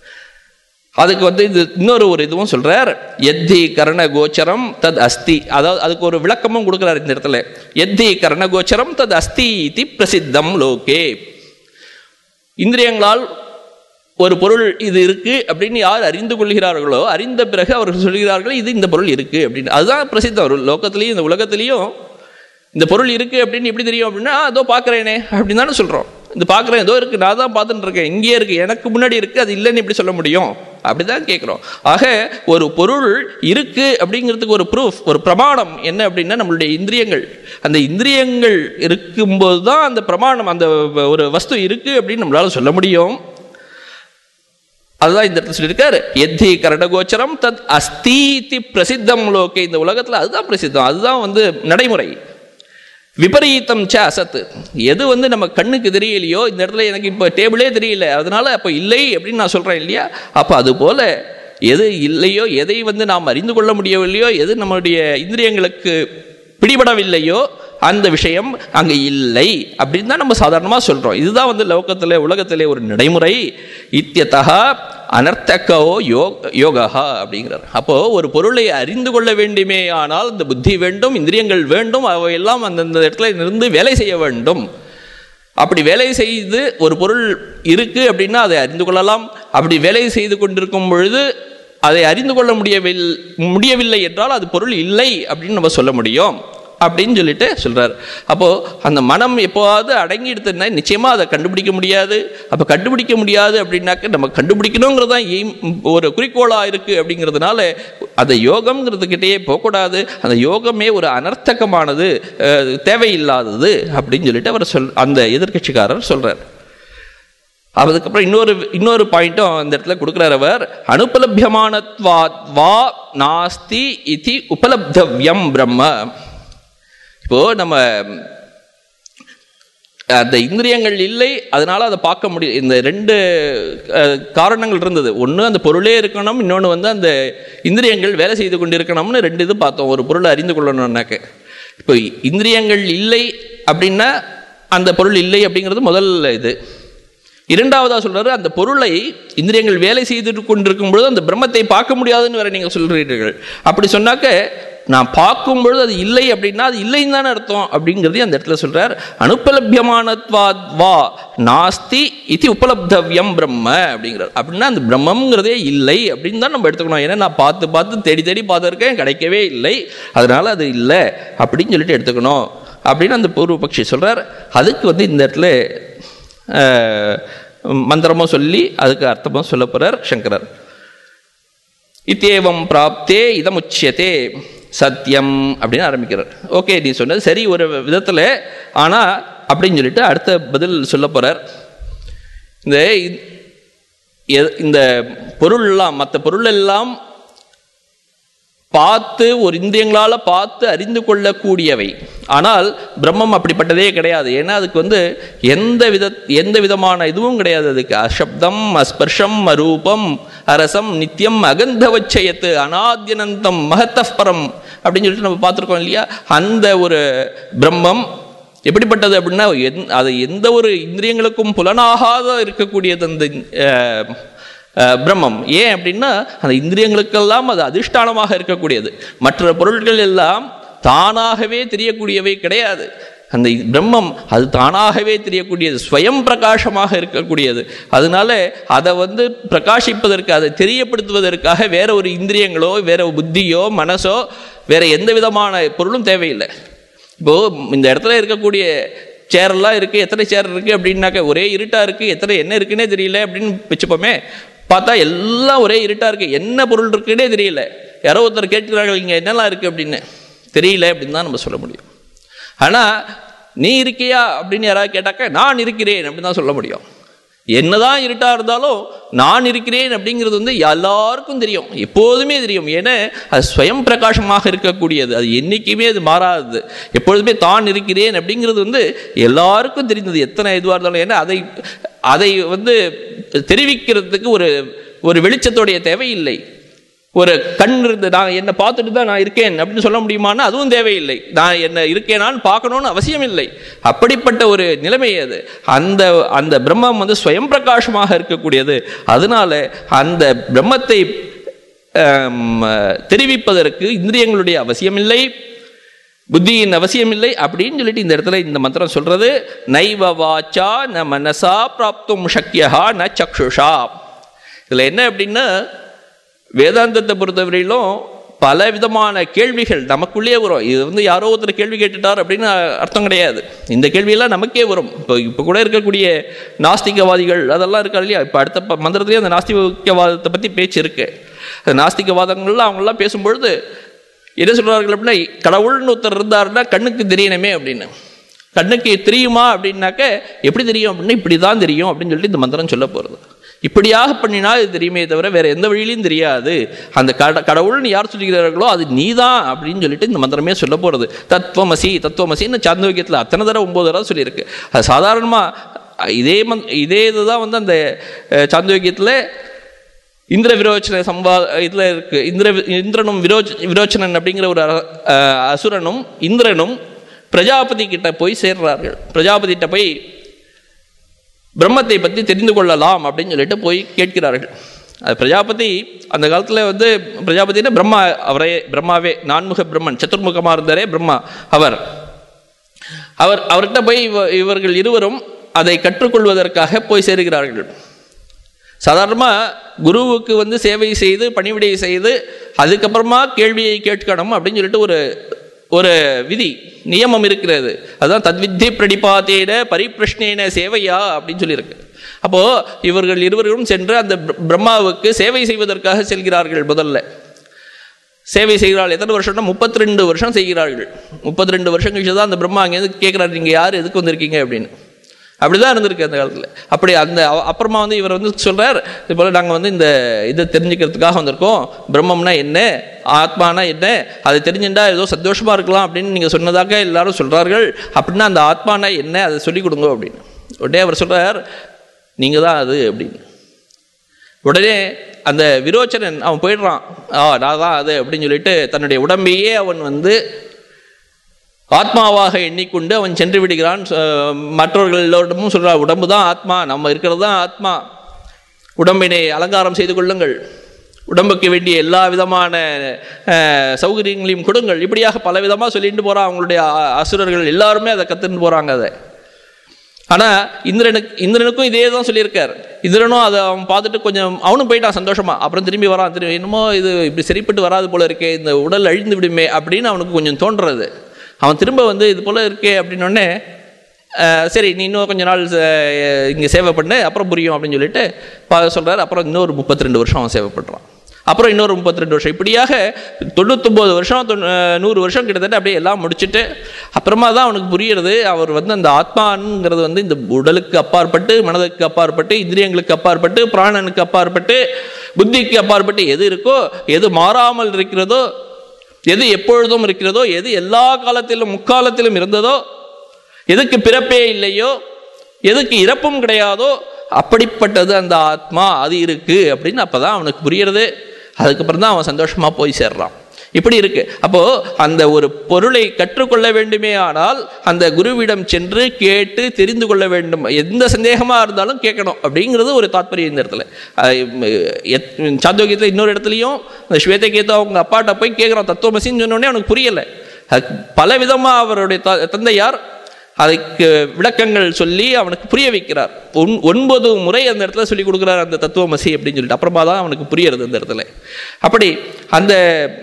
அதுக்கு வந்து இது இன்னொரு ஒரு இதுவும் சொல்றார் எத்தி கரண கோச்சரம் தத் அஸ்தி அதாவது அதுக்கு ஒரு விளக்கமும் கொடுக்குறாரு இந்த இடத்துல எத்தி கரண கோச்சரம் தத் அஸ்தி இதி பிரசித்தம் லோகே இந்திரியங்களால் ஒரு பொருள் இது இருக்கு அப்படின்னு யார் அறிந்து கொள்கிறார்களோ அறிந்த பிறகு அவர்கள் சொல்கிறார்கள் இது இந்த பொருள் இருக்கு அப்படின்னு அதுதான் பிரசித்தம் ஒரு லோகத்திலையும் இந்த உலகத்திலையும் இந்த பொருள் இருக்கு அப்படின்னு எப்படி தெரியும் அப்படின்னா "ஆ, அதோ பார்க்குறேனே அப்படின்னு தானே சொல்கிறோம் இந்த பார்க்குறேன் ஏதோ இருக்கு நான் தான் பார்த்துட்டு இருக்கேன் இங்கேயே இருக்கு எனக்கு முன்னாடி இருக்கு அது இல்லைன்னு எப்படி சொல்ல முடியும் அப்படிதான் கேட்குறோம் ஆக ஒரு பொருள் இருக்கு அப்படிங்கிறதுக்கு ஒரு ப்ரூஃப் ஒரு பிரமாணம் என்ன அப்படின்னா நம்மளுடைய இந்திரியங்கள் அந்த இந்திரியங்கள் இருக்கும்போது தான் அந்த பிரமாணம் அந்த ஒரு வஸ்து இருக்கு அப்படின்னு நம்மளால சொல்ல முடியும் அதுதான் இந்த இடத்துல சொல்லியிருக்காரு எத்தி கரணகோச்சரம் தத் அஸ்தீதி பிரசித்தம் லோகே இந்த உலகத்துல அதுதான் பிரசித்தம் அதுதான் வந்து நடைமுறை விபரீதம் ச அசத்து எது வந்து நம்ம கண்ணுக்கு தெரியலையோ இந்த இடத்துல எனக்கு இப்போ டேபிளே தெரியல அதனால அப்போ இல்லை அப்படின்னு நான் சொல்றேன் இல்லையா அப்போ அது போல எது இல்லையோ எதை வந்து நாம் அறிந்து கொள்ள முடியவில்லையோ எது நம்முடைய இந்திரியங்களுக்கு பிடிபடவில்லையோ அந்த விஷயம் அங்கே இல்லை அப்படின்னு தான் நம்ம சாதாரணமாக சொல்கிறோம் இதுதான் வந்து லோகத்தில் உலகத்திலே ஒரு நடைமுறை இத்தியத்தகா அனர்த்தக்கோ யோக யோகா அப்படிங்கிறார் அப்போ ஒரு பொருளை அறிந்து கொள்ள வேண்டுமே ஆனால் இந்த புத்தி வேண்டும் இந்திரியங்கள் வேண்டும் அவையெல்லாம் அந்தந்த இடத்துல இருந்து வேலை செய்ய வேண்டும் அப்படி வேலை செய்து ஒரு பொருள் இருக்கு அப்படின்னா அதை அறிந்து கொள்ளலாம் அப்படி வேலை செய்து கொண்டிருக்கும் பொழுது அதை அறிந்து கொள்ள முடியவில்லை முடியவில்லை என்றால் அது பொருள் இல்லை அப்படின்னு நம்ம சொல்ல முடியும் அப்படின்னு சொல்லிட்டு சொல்றாரு அப்போ அந்த மனம் எப்போவாவது அடங்கிடுதுன்னா நிச்சயமா அதை கண்டுபிடிக்க முடியாது அப்ப கண்டுபிடிக்க முடியாது அப்படின்னாக்க நம்ம கண்டுபிடிக்கணுங்கிறது தான் எய்ம் ஒரு குறிக்கோளா இருக்கு அப்படிங்கிறதுனால அந்த யோகம்ங்கிறதுக்கிட்டேயே போகக்கூடாது அந்த யோகமே ஒரு அனர்த்தகமானது அஹ், தேவையில்லாதது அப்படின்னு சொல்லிட்டு அவர் சொல் அந்த எதிர்க்கட்சிக்காரர் சொல்றார் அதுக்கப்புறம் இன்னொரு இன்னொரு பாயிண்ட்டும் அந்த இடத்துல கொடுக்குறார் அவர் அனுபலபியமானத்வாத் வா நாஸ்தி இதி உபலப்தவ்யம் பிரம்ம இப்போ நம்ம அந்த இந்திரியங்கள் இல்லை அதனால அதை பார்க்க முடியும் இந்த ரெண்டு அஹ், காரணங்கள் இருந்தது ஒன்று அந்த பொருளே இருக்கணும் இன்னொன்று வந்து அந்த இந்திரியங்கள் வேலை செய்து கொண்டு இருக்கணும்னு ரெண்டு இது பார்த்தோம் ஒரு பொருளை அறிந்து கொள்ளணும்னாக்க இப்போ இந்திரியங்கள் இல்லை அப்படின்னா அந்த பொருள் இல்லை அப்படிங்கிறது முதல் இது இரண்டாவதா சொல்றாரு அந்த பொருளை இந்திரியங்கள் வேலை செய்து கொண்டிருக்கும் பொழுது அந்த பிரம்மத்தை பார்க்க முடியாதுன்னு வேற நீங்க சொல்றீர்கள் அப்படி சொன்னாக்க நான் பார்க்கும் பொழுது அது இல்லை அப்படின்னா அது இல்லைன்னு தானே அர்த்தம் அப்படிங்கிறதையும் அந்த இடத்துல சொல்றார் அனுபலபியமானத்வாத் வா நாஸ்தி இது உபலப்தவ்யம் பிரம்ம அப்படிங்கிறார் அப்படின்னா அந்த பிரம்மங்கிறதே இல்லை அப்படின்னு தான் நம்ம எடுத்துக்கணும் ஏன்னா நான் பார்த்து பார்த்து தேடி தேடி பார்த்துருக்கேன் கிடைக்கவே இல்லை அதனால அது இல்லை அப்படின்னு சொல்லிட்டு எடுத்துக்கணும் அப்படின்னு அந்த பூர்வ பக்ஷி சொல்றார் அதுக்கு வந்து இந்த இடத்துல அஹ், மந்திரமும் சொல்லி அதுக்கு அர்த்தமும் சொல்ல போறார் சங்கரர் இத்தேவம் பிராப்தே இதமுச்சியதே சத்தியம் அப்படின்னு ஆரம்பிக்கிறார் ஓகே நீ சொன்னது சரி ஒரு விதத்துல ஆனா அப்படின்னு சொல்லிட்டு அடுத்த பதில் சொல்ல போறார் இந்த எ- இந்த பொருள் எல்லாம் மற்ற பொருள் எல்லாம் பார்த்து ஒரு இந்திரியங்களால பார்த்து அறிந்து கொள்ளக்கூடியவை ஆனால் பிரம்மம் அப்படிப்பட்டதே கிடையாது ஏன்னா அதுக்கு வந்து எந்த வித எந்த விதமான இதுவும் கிடையாது அதுக்கு அசப்தம் அஸ்பர்ஷம் அரூபம் அரசம் நித்தியம் அகந்தவச்சயத்து அனாத்யனந்தம் மகத்தப்பரம் அப்படின்னு சொல்லிட்டு நம்ம பார்த்துருக்கோம் இல்லையா அந்த ஒரு பிரம்மம் எப்படிப்பட்டது அப்படின்னா எந் அது எந்த ஒரு இந்திரியங்களுக்கும் புலனாகாத இருக்கக்கூடியது அந்த அஹ், அஹ், பிரம்மம் ஏன் அப்படின்னா அந்த இந்திரியங்களுக்கெல்லாம் அது அதிஷ்டானமாக இருக்கக்கூடியது மற்ற பொருட்கள் எல்லாம் தானாகவே தெரியக்கூடியவை கிடையாது அந்த இ- பிரம்மம் அது தானாகவே தெரியக்கூடியது ஸ்வயம் பிரகாசமாக இருக்கக்கூடியது அதனால அதை வந்து பிரகாசிப்பதற்கு அதை தெரியப்படுத்துவதற்காக வேற ஒரு இந்திரியங்களோ வேற ஒரு புத்தியோ மனசோ வேற எந்த விதமான பொருளும் தேவையில்லை இப்போ இந்த இடத்துல இருக்கக்கூடிய சேரெல்லாம் இருக்கு எத்தனை சேர் இருக்கு அப்படின்னாக்க ஒரே இருட்டா இருக்கு எத்தனை என்ன இருக்குன்னே தெரியல அப்படின்னு வச்சுப்போமே பார்த்தா எல்லாம் ஒரே இருட்டா இருக்கு என்ன பொருள் இருக்குன்னே தெரியல யாரோ ஒருத்தர் கேட்கிறார்கள் இங்க என்னெல்லாம் இருக்கு அப்படின்னு தெரியல அப்படின்னு தான் நம்ம சொல்ல முடியும் ஆனா நீ இருக்கியா அப்படின்னு யாராவது கேட்டாக்க நான் இருக்கிறேன் அப்படின்னு தான் சொல்ல முடியும் என்னதான் இருட்டா இருந்தாலும் நான் இருக்கிறேன் அப்படிங்கிறது வந்து எல்லாருக்கும் தெரியும் எப்போதுமே தெரியும் ஏன்னா அது ஸ்வயம் பிரகாசமாக இருக்கக்கூடியது அது என்னைக்குமே அது மாறாதது எப்பொழுதுமே தான் இருக்கிறேன் அப்படிங்கிறது வந்து எல்லாருக்கும் தெரிந்தது எத்தனை இதுவாக இருந்தாலும் ஏன்னா அதை அதை வந்து தெரிவிக்கிறதுக்கு ஒரு ஒரு வெளிச்சத்துடைய தேவை இல்லை ஒரு கண் இருந்து நான் என்னை பார்த்துட்டு தான் நான் இருக்கேன் அப்படின்னு சொல்ல முடியுமான்னா அதுவும் தேவையில்லை நான் என்ன இருக்கேனான்னு பார்க்கணும்னு அவசியம் இல்லை அப்படிப்பட்ட ஒரு நிலைமை அது அந்த அந்த பிரம்மம் வந்து ஸ்வயம் பிரகாசமாக இருக்கக்கூடியது அதனால அந்த பிரம்மத்தை ஆம், தெரிவிப்பதற்கு இந்திரியங்களுடைய அவசியமில்லை புத்தியின் அவசியமில்லை அப்படின்னு சொல்லிட்டு இந்த இடத்துல இந்த மந்திரம் சொல்றது நைவ வாச்சா ந மனசா பிராப்தும் சக்கியா ந சக்ஷுஷா இதுல என்ன அப்படின்னா வேதாந்தத்தை பொறுத்தவரையிலும் பல விதமான கேள்விகள் நமக்குள்ளே வரும் இது வந்து யாரோ ஒருத்தர் கேள்வி கேட்டுட்டார் அப்படின்னு அர்த்தம் கிடையாது இந்த கேள்வியெல்லாம் நமக்கே வரும் இப்போ இப்போ கூட இருக்கக்கூடிய நாஸ்திகவாதிகள் அதெல்லாம் இருக்கா இல்லையா இப்போ அடுத்த ப- மந்திரத்திலேயே அந்த நாஸ்திகவாதத்தை பற்றி பேச்சு இருக்கு அந்த நாஸ்திகவாதங்கள்லாம் அவங்கெல்லாம் பேசும்பொழுது என்ன சொல்றார்கள் அப்படின்னா கடவுள்னு ஒருத்தர் இருந்தாருன்னா கண்ணுக்கு தெரியணுமே அப்படின்னு கண்ணுக்கு தெரியுமா அப்படின்னாக்க எப்படி தெரியும் அப்படின்னா இப்படி தான் தெரியும் அப்படின்னு சொல்லிட்டு இந்த மந்திரம் சொல்ல போகிறது இப்படியாக பண்ணினா இது தெரியுமே தவிர வேற எந்த வழியிலையும் தெரியாது அந்த கட கடவுள்னு யார் சொல்லுகிறார்களோ அது நீதான் அப்படின்னு சொல்லிட்டு இந்த மந்திரமே சொல்ல போகிறது தத்துவமசி தத்துவமசின்னு சாந்தோக்கியத்தில் அத்தனை தடவை ஒன்பது தடவை சொல்லியிருக்கு அது சாதாரணமாக இதே மந்த் இதே இதுதான் வந்து அந்த அஹ், சாந்தோக்கியத்தில் இந்திர விரோச்சன சம்பா இதில் இருக்கு இந்திர இந்திரனும் விரோச் விரோச்சனன் அப்படிங்கிற ஒரு அர- அஹ், அசுரனும் இந்திரனும் பிரஜாபதி கிட்ட போய் சேர்றார்கள் பிரஜாபதிகிட்ட போய் பிரம்மத்தை பற்றி தெரிந்து கொள்ளலாம் அப்படின்னு சொல்லிட்டு போய் கேட்கிறார்கள் அது பிரஜாபதி அந்த காலத்தில் வந்து பிரஜாபதினா பிரம்மா அவரே பிரம்மாவே நான்முக பிரம்மன் சதுர்முகமாக இருந்தாரே பிரம்மா அவர் அவர் அவர்கிட்ட போய் இவ- இவர்கள் இருவரும் அதை கற்றுக்கொள்வதற்காக போய் சேருகிறார்கள் சாதாரணமாக குருவுக்கு வந்து சேவை செய்து பணிவிடை செய்து அதுக்கப்புறமா கேள்வியை கேட்கணும் அப்படின்னு சொல்லிட்டு ஒரு ஒரு விதி நியமம் இருக்கிறது அதுதான் தத்வித்தி பிரடிபாத்தேன பரிப்பிரஷ்னேன சேவையா அப்படின்னு சொல்லியிருக்கு அப்போ இவர்கள் இருவரும் சென்று அந்த பிர- பிரம்மாவுக்கு சேவை செய்வதற்காக செல்கிறார்கள் முதல்ல சேவை செய்கிறாள் எத்தனை வருஷம்னா முப்பத்தி ரெண்டு வருஷம் செய்கிறார்கள் முப்பத்தி ரெண்டு வருஷம் கழிச்சு தான் அந்த பிரம்மா அங்கேருந்து கேட்குறாரு நீங்கள் யார் எதுக்கு வந்திருக்கீங்க அப்படின்னு அப்படிதான் இருந்திருக்கு அந்த காலத்தில் அப்படி அந்த அ- அப்புறமா வந்து இவர் வந்து சொல்றார் இது போல் நாங்கள் வந்து இந்த இதை தெரிஞ்சுக்கிறதுக்காக வந்திருக்கோம் பிரம்மம்னா என்ன ஆத்மானா என்ன அதை தெரிஞ்சுட்டா ஏதோ சந்தோஷமா இருக்கலாம் அப்படின்னு நீங்கள் சொன்னதாக எல்லாரும் சொல்றார்கள் அப்படின்னா அந்த ஆத்மானா என்ன அதை சொல்லிக் கொடுங்க அப்படின்னு உடனே அவர் சொல்றார் நீங்கள் தான் அது அப்படின்னு உடனே அந்த விரோச்சனன் அவன் போயிடுறான் ஆ நான் தான் அது அப்படின்னு சொல்லிட்டு தன்னுடைய உடம்பையே அவன் வந்து ஆத்மாவாக எண்ணிக்கொண்டு அவன் சென்று விடுகிறான் ச- மற்றவர்கள் எல்லோரிடமும் சொல்றான் உடம்பு தான் ஆத்மா நம்ம இருக்கிறது தான் ஆத்மா உடம்பினை அலங்காரம் செய்து கொள்ளுங்கள் உடம்புக்கு வேண்டிய எல்லா விதமான அஹ், சௌகரியங்களையும் கொடுங்கள் இப்படியாக பல விதமாக சொல்லிட்டு போறான் அவங்களுடைய அ- அசுரர்கள் எல்லாருமே அதை கத்துன்னு போறாங்க அதை ஆனா இந்திரனுக்கு இந்திரனுக்கும் இதே தான் சொல்லியிருக்கார் இந்திரனும் அதை அவன் பார்த்துட்டு கொஞ்சம் அவனும் போயிட்டான் சந்தோஷமா அப்புறம் திரும்பி வரான் திரும்பி என்னமோ இது இப்படி சரிப்பட்டு வராது போல இருக்கே இந்த உடல் அழிந்து விடுமே அப்படின்னு அவனுக்கு கொஞ்சம் தோன்றது அவன் திரும்ப வந்து இது போல இருக்கே அப்படின்னு உடனே அஹ், சரி நீ இன்னும் கொஞ்ச நாள் ச- இங்க சேவை பண்ணு அப்புறம் புரியும் அப்படின்னு சொல்லிட்டு பா- சொல்றாரு அப்புறம் இன்னொரு முப்பத்தி ரெண்டு வருஷம் அவன் சேவை பண்றான் அப்புறம் இன்னொரு முப்பத்தி ரெண்டு வருஷம் இப்படியாக தொண்ணூத்தொம்பது வருஷம் தொண்ணூ- அஹ் நூறு வருஷம் கிட்டத்தட்ட அப்படியே எல்லாம் முடிச்சுட்டு அப்புறமா தான் அவனுக்கு புரியுறது அவர் வந்து அந்த ஆத்மாங்கிறது வந்து இந்த உடலுக்கு அப்பாற்பட்டு மனதுக்கு அப்பாற்பட்டு இந்திரியங்களுக்கு அப்பாற்பட்டு பிராணனுக்கு அப்பாற்பட்டு புத்திக்கு அப்பாற்பட்டு எது இருக்கோ எது மாறாமல் இருக்கிறதோ எது எப்பொழுதும் இருக்கிறதோ எது எல்லா காலத்திலும் முக்காலத்திலும் இருந்ததோ எதுக்கு பிறப்பே இல்லையோ எதுக்கு இறப்பும் கிடையாதோ அப்படிப்பட்டது அந்த ஆத்மா அது இருக்கு அப்படின்னு அப்பதான் அவனுக்கு புரியுறது அதுக்கப்புறம் தான் அவன் சந்தோஷமா போய் சேர்றான் இப்படி இருக்கு அப்போ அந்த ஒரு பொருளை கற்றுக்கொள்ள வேண்டுமே ஆனால் அந்த குருவிடம் சென்று கேட்டு தெரிந்து கொள்ள வேண்டும் எந்த சந்தேகமா இருந்தாலும் கேட்கணும் அப்படிங்கிறது ஒரு தாத்பரியம் இந்த இடத்துல சாந்தோக்கியத்தில் இன்னொரு இடத்துலையும் இந்த ஸ்வேதகேதா அவங்க அப்பாட்ட போய் கேட்குறான் தத்துவமசின்னு சொன்ன உடனே அவனுக்கு புரியல அதுக்கு பல விதமா அவருடைய த- தந்தையார் அதுக்கு விளக்கங்கள் சொல்லி அவனுக்கு புரிய வைக்கிறார் ஒன் ஒன்பது முறை அந்த இடத்துல சொல்லி கொடுக்குறார் அந்த தத்துவமசி அப்படின்னு சொல்லிட்டு அப்புறமா தான் அவனுக்கு புரியறது அந்த இடத்துல அப்படி அந்த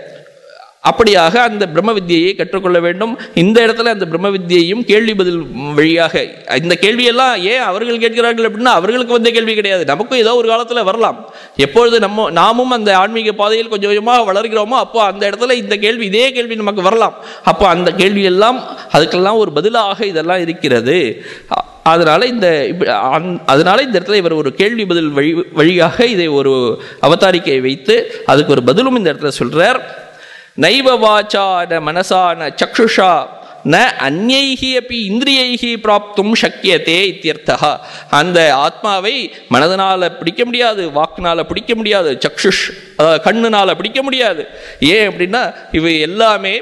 அப்படியாக அந்த பிரம்ம வித்தியை கற்றுக்கொள்ள வேண்டும் இந்த இடத்துல அந்த பிரம்ம வித்தியையும் கேள்வி பதில் வழியாக இந்த கேள்வியெல்லாம் ஏன் அவர்கள் கேட்கிறார்கள் அப்படின்னா அவர்களுக்கு வந்த கேள்வி கிடையாது நமக்கும் ஏதோ ஒரு காலத்தில் வரலாம் எப்பொழுது நம்ம நாமும் அந்த ஆன்மீக பாதையில் கொஞ்சம் கொஞ்சமாக வளர்கிறோமோ அப்போ அந்த இடத்துல இந்த கேள்வி இதே கேள்வி நமக்கு வரலாம் அப்போ அந்த கேள்வி எல்லாம் அதுக்கெல்லாம் ஒரு பதிலாக இதெல்லாம் இருக்கிறது அ- அதனால இந்த இப்ப- அந்த- அதனால இந்த இடத்துல இவர் ஒரு கேள்வி பதில் வழி வழியாக இதை ஒரு அவதாரிக்கையை வைத்து அதுக்கு ஒரு பதிலும் இந்த இடத்துல சொல்றார் நைவ வாச்சா ந மனசா ந சக்ஷுஷா ந அந்நைகி அப்படி இந்திரியைகி பிராப்தும் சக்கியத்தே இத்தியர்த்தா அந்த ஆத்மாவை மனதனால பிடிக்க முடியாது வாக்குனால பிடிக்க முடியாது சக்ஷுஷ் அதாவது கண்ணுனால பிடிக்க முடியாது ஏன் அப்படின்னா இவை எல்லாமே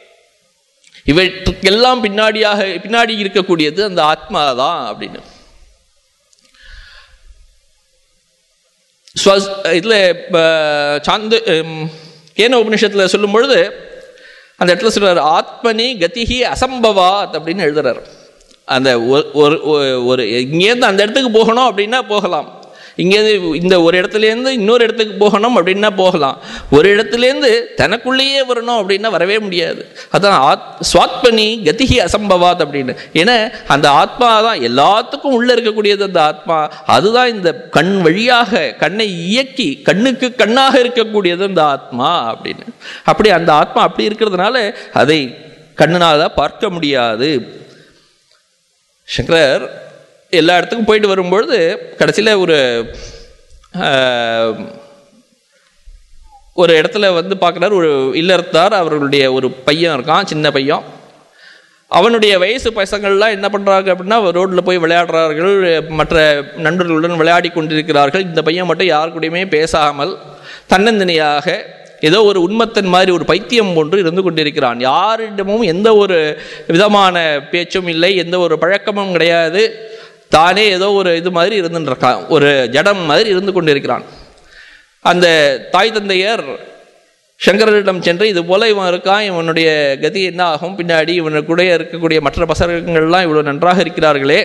இவற்றுக்கெல்லாம் பின்னாடியாக பின்னாடி இருக்கக்கூடியது அந்த ஆத்மா தான் அப்படின்னு ஸ்வஸ் இதில் சாந்து ஹம், கேன உபனிஷத்தில் சொல்லும் பொழுது அந்த இடத்துல சொல்றாரு ஆத்மனி கதிகி அசம்பவாத் அப்படின்னு எழுதுறாரு அந்த ஒரு- ஒரு ஒரு- ஒரு இங்கேருந்து அந்த இடத்துக்கு போகணும் அப்படின்னா போகலாம் இங்கேருந்து இந்த ஒரு இடத்துலேருந்து இன்னொரு இடத்துக்கு போகணும் அப்படின்னா போகலாம் ஒரு இடத்துலேருந்து தனக்குள்ளேயே வரணும் அப்படின்னா வரவே முடியாது அதான் ஆத் சுவாத்மனி கதிகி அசம்பவாத் அப்படின்னு ஏன்னா அந்த ஆத்மா தான் எல்லாத்துக்கும் உள்ளே இருக்கக்கூடியது அந்த ஆத்மா அதுதான் இந்த கண் வழியாக கண்ணை இயக்கி கண்ணுக்கு கண்ணாக இருக்கக்கூடியது அந்த ஆத்மா அப்படின்னு அப்படி அந்த ஆத்மா அப்படி இருக்கிறதுனால அதை கண்ணுனால பார்க்க முடியாது சங்கரர் எல்லா இடத்துக்கும் போயிட்டு வரும்பொழுது கடைசியில் ஒரு ஆஹ், ஒரு இடத்துல வந்து பார்க்குறாரு ஒரு இல்லறத்தார் அவர்களுடைய ஒரு பையன் இருக்கான் சின்ன பையன் அவனுடைய வயசு பசங்கள்லாம் என்ன பண்ணுறாங்க அப்படின்னா ரோட்டில் போய் விளையாடுறார்கள் மற்ற நண்பர்களுடன் விளையாடி கொண்டிருக்கிறார்கள் இந்த பையன் மட்டும் யார் கூடயுமே பேசாமல் தன்னந்தனியாக ஏதோ ஒரு உண்மத்தன் மாதிரி ஒரு பைத்தியம் ஒன்று இருந்து கொண்டிருக்கிறான் யாரிடமும் எந்த ஒரு விதமான பேச்சும் இல்லை எந்த ஒரு பழக்கமும் கிடையாது தானே ஏதோ ஒரு இது மாதிரி இருந்துட்டு இருக்கான் ஒரு ஜடம் மாதிரி இருந்து கொண்டிருக்கிறான் அந்த தாய் தந்தையர் சங்கரரிடம் சென்று இது போல இவன் இருக்கான் இவனுடைய கதி என்ன ஆகும் பின்னாடி இவனுக்கு கூட இருக்கக்கூடிய மற்ற பசங்கள்லாம் இவ்வளோ நன்றாக இருக்கிறார்களே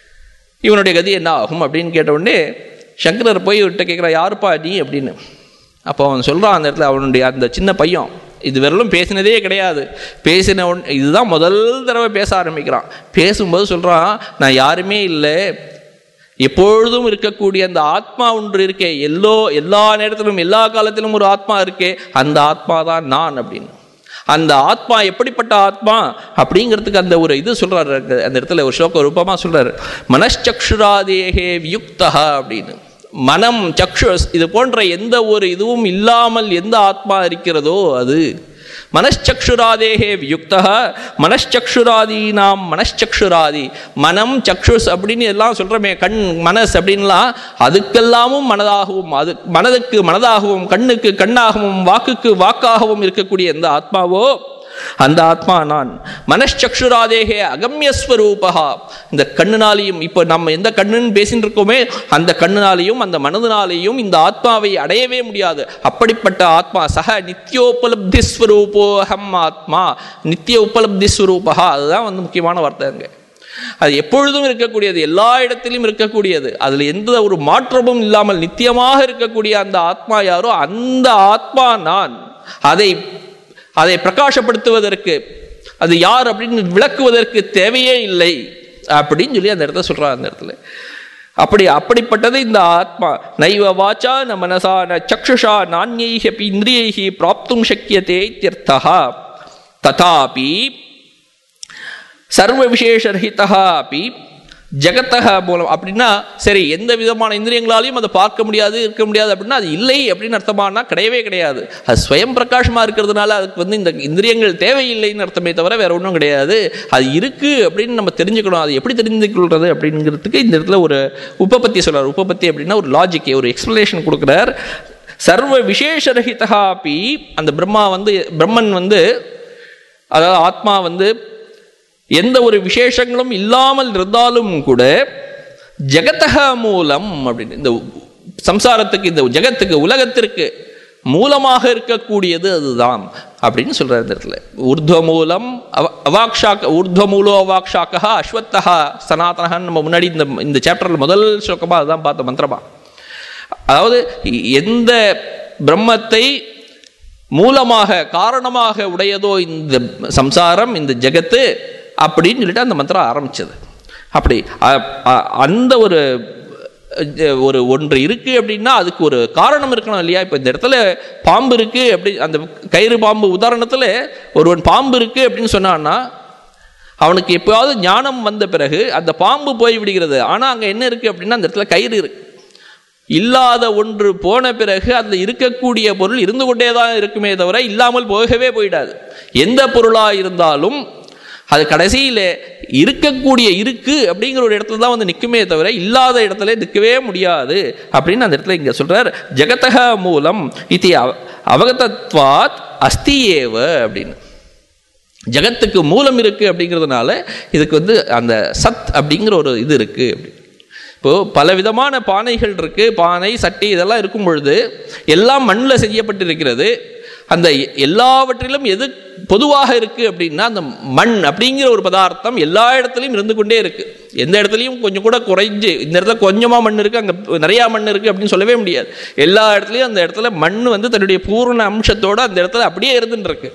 இவனுடைய கதி என்ன ஆகும் அப்படின்னு கேட்ட உடனே சங்கரர் போய் விட்டு கேட்குறா யாருப்பா நீ அப்படின்னு அப்போ அவன் சொல்கிறான் அந்த இடத்துல அவனுடைய அந்த சின்ன பையன் இது வரலும் பேசினதே கிடையாது பேசின உடனே இதுதான் முதல் தடவை பேச ஆரம்பிக்கிறான் பேசும்போது சொல்கிறான் நான் யாருமே இல்லை எப்பொழுதும் இருக்கக்கூடிய அந்த ஆத்மா ஒன்று இருக்கே எல்லோ எல்லா நேரத்திலும் எல்லா காலத்திலும் ஒரு ஆத்மா இருக்கே அந்த ஆத்மா தான் நான் அப்படின்னு அந்த ஆத்மா எப்படிப்பட்ட ஆத்மா அப்படிங்கிறதுக்கு அந்த ஒரு இது சொல்றாரு அங்க அந்த இடத்துல ஒரு ஸ்லோக ரூபமா சொல்றாரு மனச்சக்ஷுராதேகே வியுக்தா அப்படின்னு மனம் சக்ஷுஸ் இது போன்ற எந்த ஒரு இதுவும் இல்லாமல் எந்த ஆத்மா இருக்கிறதோ அது மனச்சக்ஷுராதேகே வியுக்தா மனச்சக்ஷுராதீனாம் மனச்சக்ஷுராதி மனம் சக்ஷுஸ் அப்படின்னு எல்லாம் சொல்கிறோமே கண் மனஸ் அப்படின்லாம் அதுக்கெல்லாமும் மனதாகவும் அது மனதுக்கு மனதாகவும் கண்ணுக்கு கண்ணாகவும் வாக்குக்கு வாக்காகவும் இருக்கக்கூடிய எந்த ஆத்மாவோ அந்த ஆத்மா நான் மனச்சக்ஷுராதேகே அகம்யஸ்வரூபா இந்த கண்ணுனாலையும் இப்போ நம்ம எந்த கண்ணுன்னு பேசிட்டு இருக்கோமே அந்த கண்ணுனாலையும் அந்த மனதினாலேயும் இந்த ஆத்மாவை அடையவே முடியாது அப்படிப்பட்ட ஆத்மா சக நித்தியோபலப்தி ஸ்வரூபோஹம் ஆத்மா நித்திய உபலப்தி ஸ்வரூபா அதுதான் வந்து முக்கியமான வார்த்தை அங்கே அது எப்பொழுதும் இருக்கக்கூடியது எல்லா இடத்திலும் இருக்கக்கூடியது அதில் எந்த ஒரு மாற்றமும் இல்லாமல் நித்தியமாக இருக்கக்கூடிய அந்த ஆத்மா யாரோ அந்த ஆத்மா நான் அதை அதை பிரகாசப்படுத்துவதற்கு அது யார் அப்படின்னு விளக்குவதற்கு தேவையே இல்லை அப்படின்னு சொல்லி அந்த இடத்த சொல்றார் அந்த இடத்துல அப்படி அப்படிப்பட்டது இந்த ஆத்மா நைவ வாச்சா ந மனசா ந சக்ஷுஷா நானியைஹி இந்திரியைஹி பிராப்தும் சக்கியதே இத்தியர்த்தா ததாபி சர்வ விசேஷரஹிதா அப்படி ஜெகத்தக மூலம் அப்படின்னா சரி எந்த விதமான இந்திரியங்களாலையும் அதை பார்க்க முடியாது இருக்க முடியாது அப்படின்னா அது இல்லை அப்படின்னு அர்த்தமானா கிடையவே கிடையாது அது ஸ்வயம் பிரகாசமாக இருக்கிறதுனால அதுக்கு வந்து இந்த இந்திரியங்கள் தேவையில்லைன்னு அர்த்தமே தவிர வேற ஒன்றும் கிடையாது அது இருக்கு அப்படின்னு நம்ம தெரிஞ்சுக்கணும் அது எப்படி தெரிஞ்சுக்கொள்றது அப்படிங்கிறதுக்கு இந்த இடத்துல ஒரு உபபத்தி சொல்றார் உபபத்தி அப்படின்னா ஒரு லாஜிக் ஒரு எக்ஸ்பிளனேஷன் கொடுக்குறார் சர்வ விசேஷரஹிதா அப்படி அந்த பிரம்மா வந்து பிரம்மன் வந்து அதாவது ஆத்மா வந்து எந்த ஒரு விசேஷங்களும் இல்லாமல் இருந்தாலும் கூட ஜெகத்தக மூலம் அப்படின்னு இந்த சம்சாரத்துக்கு இந்த ஜெகத்துக்கு உலகத்திற்கு மூலமாக இருக்கக்கூடியது அதுதான் அப்படின்னு சொல்றாரு இந்த இடத்துல ஊர்துவ மூலம் அவ அவாக்ஷாக்க ஊர்துவ மூலோ அவாக்ஷாக்கா அஸ்வத்தகா சனாதனகன் நம்ம முன்னாடி இந்த இந்த சாப்டர்ல முதல் ஸ்லோகமா அதுதான் பார்த்த மந்திரமா அதாவது எந்த பிரம்மத்தை மூலமாக காரணமாக உடையதோ இந்த சம்சாரம் இந்த ஜெகத்து அப்படின்னு சொல்லிட்டு அந்த மந்திரம் ஆரம்பிச்சது அப்படி அ- அ- அந்த ஒரு அஹ், ஒரு ஒன்று இருக்கு அப்படின்னா அதுக்கு ஒரு காரணம் இருக்கணும் இல்லையா இப்போ இந்த இடத்துல பாம்பு இருக்கு அப்படி அந்த கயிறு பாம்பு உதாரணத்தில் ஒருவன் பாம்பு இருக்கு அப்படின்னு சொன்னான்னா அவனுக்கு எப்போயாவது ஞானம் வந்த பிறகு அந்த பாம்பு போய் விடுகிறது ஆனால் அங்கே என்ன இருக்கு அப்படின்னா அந்த இடத்துல கயிறு இருக்கு இல்லாத ஒன்று போன பிறகு அந்த இருக்கக்கூடிய பொருள் இருந்து கொண்டே தான் இருக்குமே தவிர இல்லாமல் போகவே போயிடாது எந்த பொருளாக இருந்தாலும் அது கடைசியில் இருக்கக்கூடிய இருக்கு அப்படிங்கிற ஒரு இடத்துல தான் வந்து நிற்குமே தவிர இல்லாத இடத்துல நிற்கவே முடியாது அப்படின்னு அந்த இடத்துல இங்கே சொல்றார் ஜெகத்தக மூலம் இது அவ அவகதத்வாத் அஸ்தி ஏவ அப்படின்னு ஜகத்துக்கு மூலம் இருக்கு அப்படிங்கிறதுனால இதுக்கு வந்து அந்த சத் அப்படிங்கிற ஒரு இது இருக்கு அப்படி இப்போ பல விதமான பானைகள் இருக்கு பானை சட்டி இதெல்லாம் இருக்கும் பொழுது எல்லாம் மண்ணில் செய்யப்பட்டிருக்கிறது அந்த எ- எல்லாவற்றிலும் எது பொதுவாக இருக்கு அப்படின்னா அந்த மண் அப்படிங்கிற ஒரு பதார்த்தம் எல்லா இடத்துலையும் இருந்து கொண்டே இருக்கு எந்த இடத்துலையும் கொஞ்சம் கூட குறைஞ்சு இந்த இடத்துல கொஞ்சமா மண் இருக்கு அங்க நிறைய மண் இருக்கு அப்படின்னு சொல்லவே முடியாது எல்லா இடத்துலையும் அந்த இடத்துல மண் வந்து தன்னுடைய பூர்ண அம்சத்தோட அந்த இடத்துல அப்படியே இருந்துட்டு இருக்கு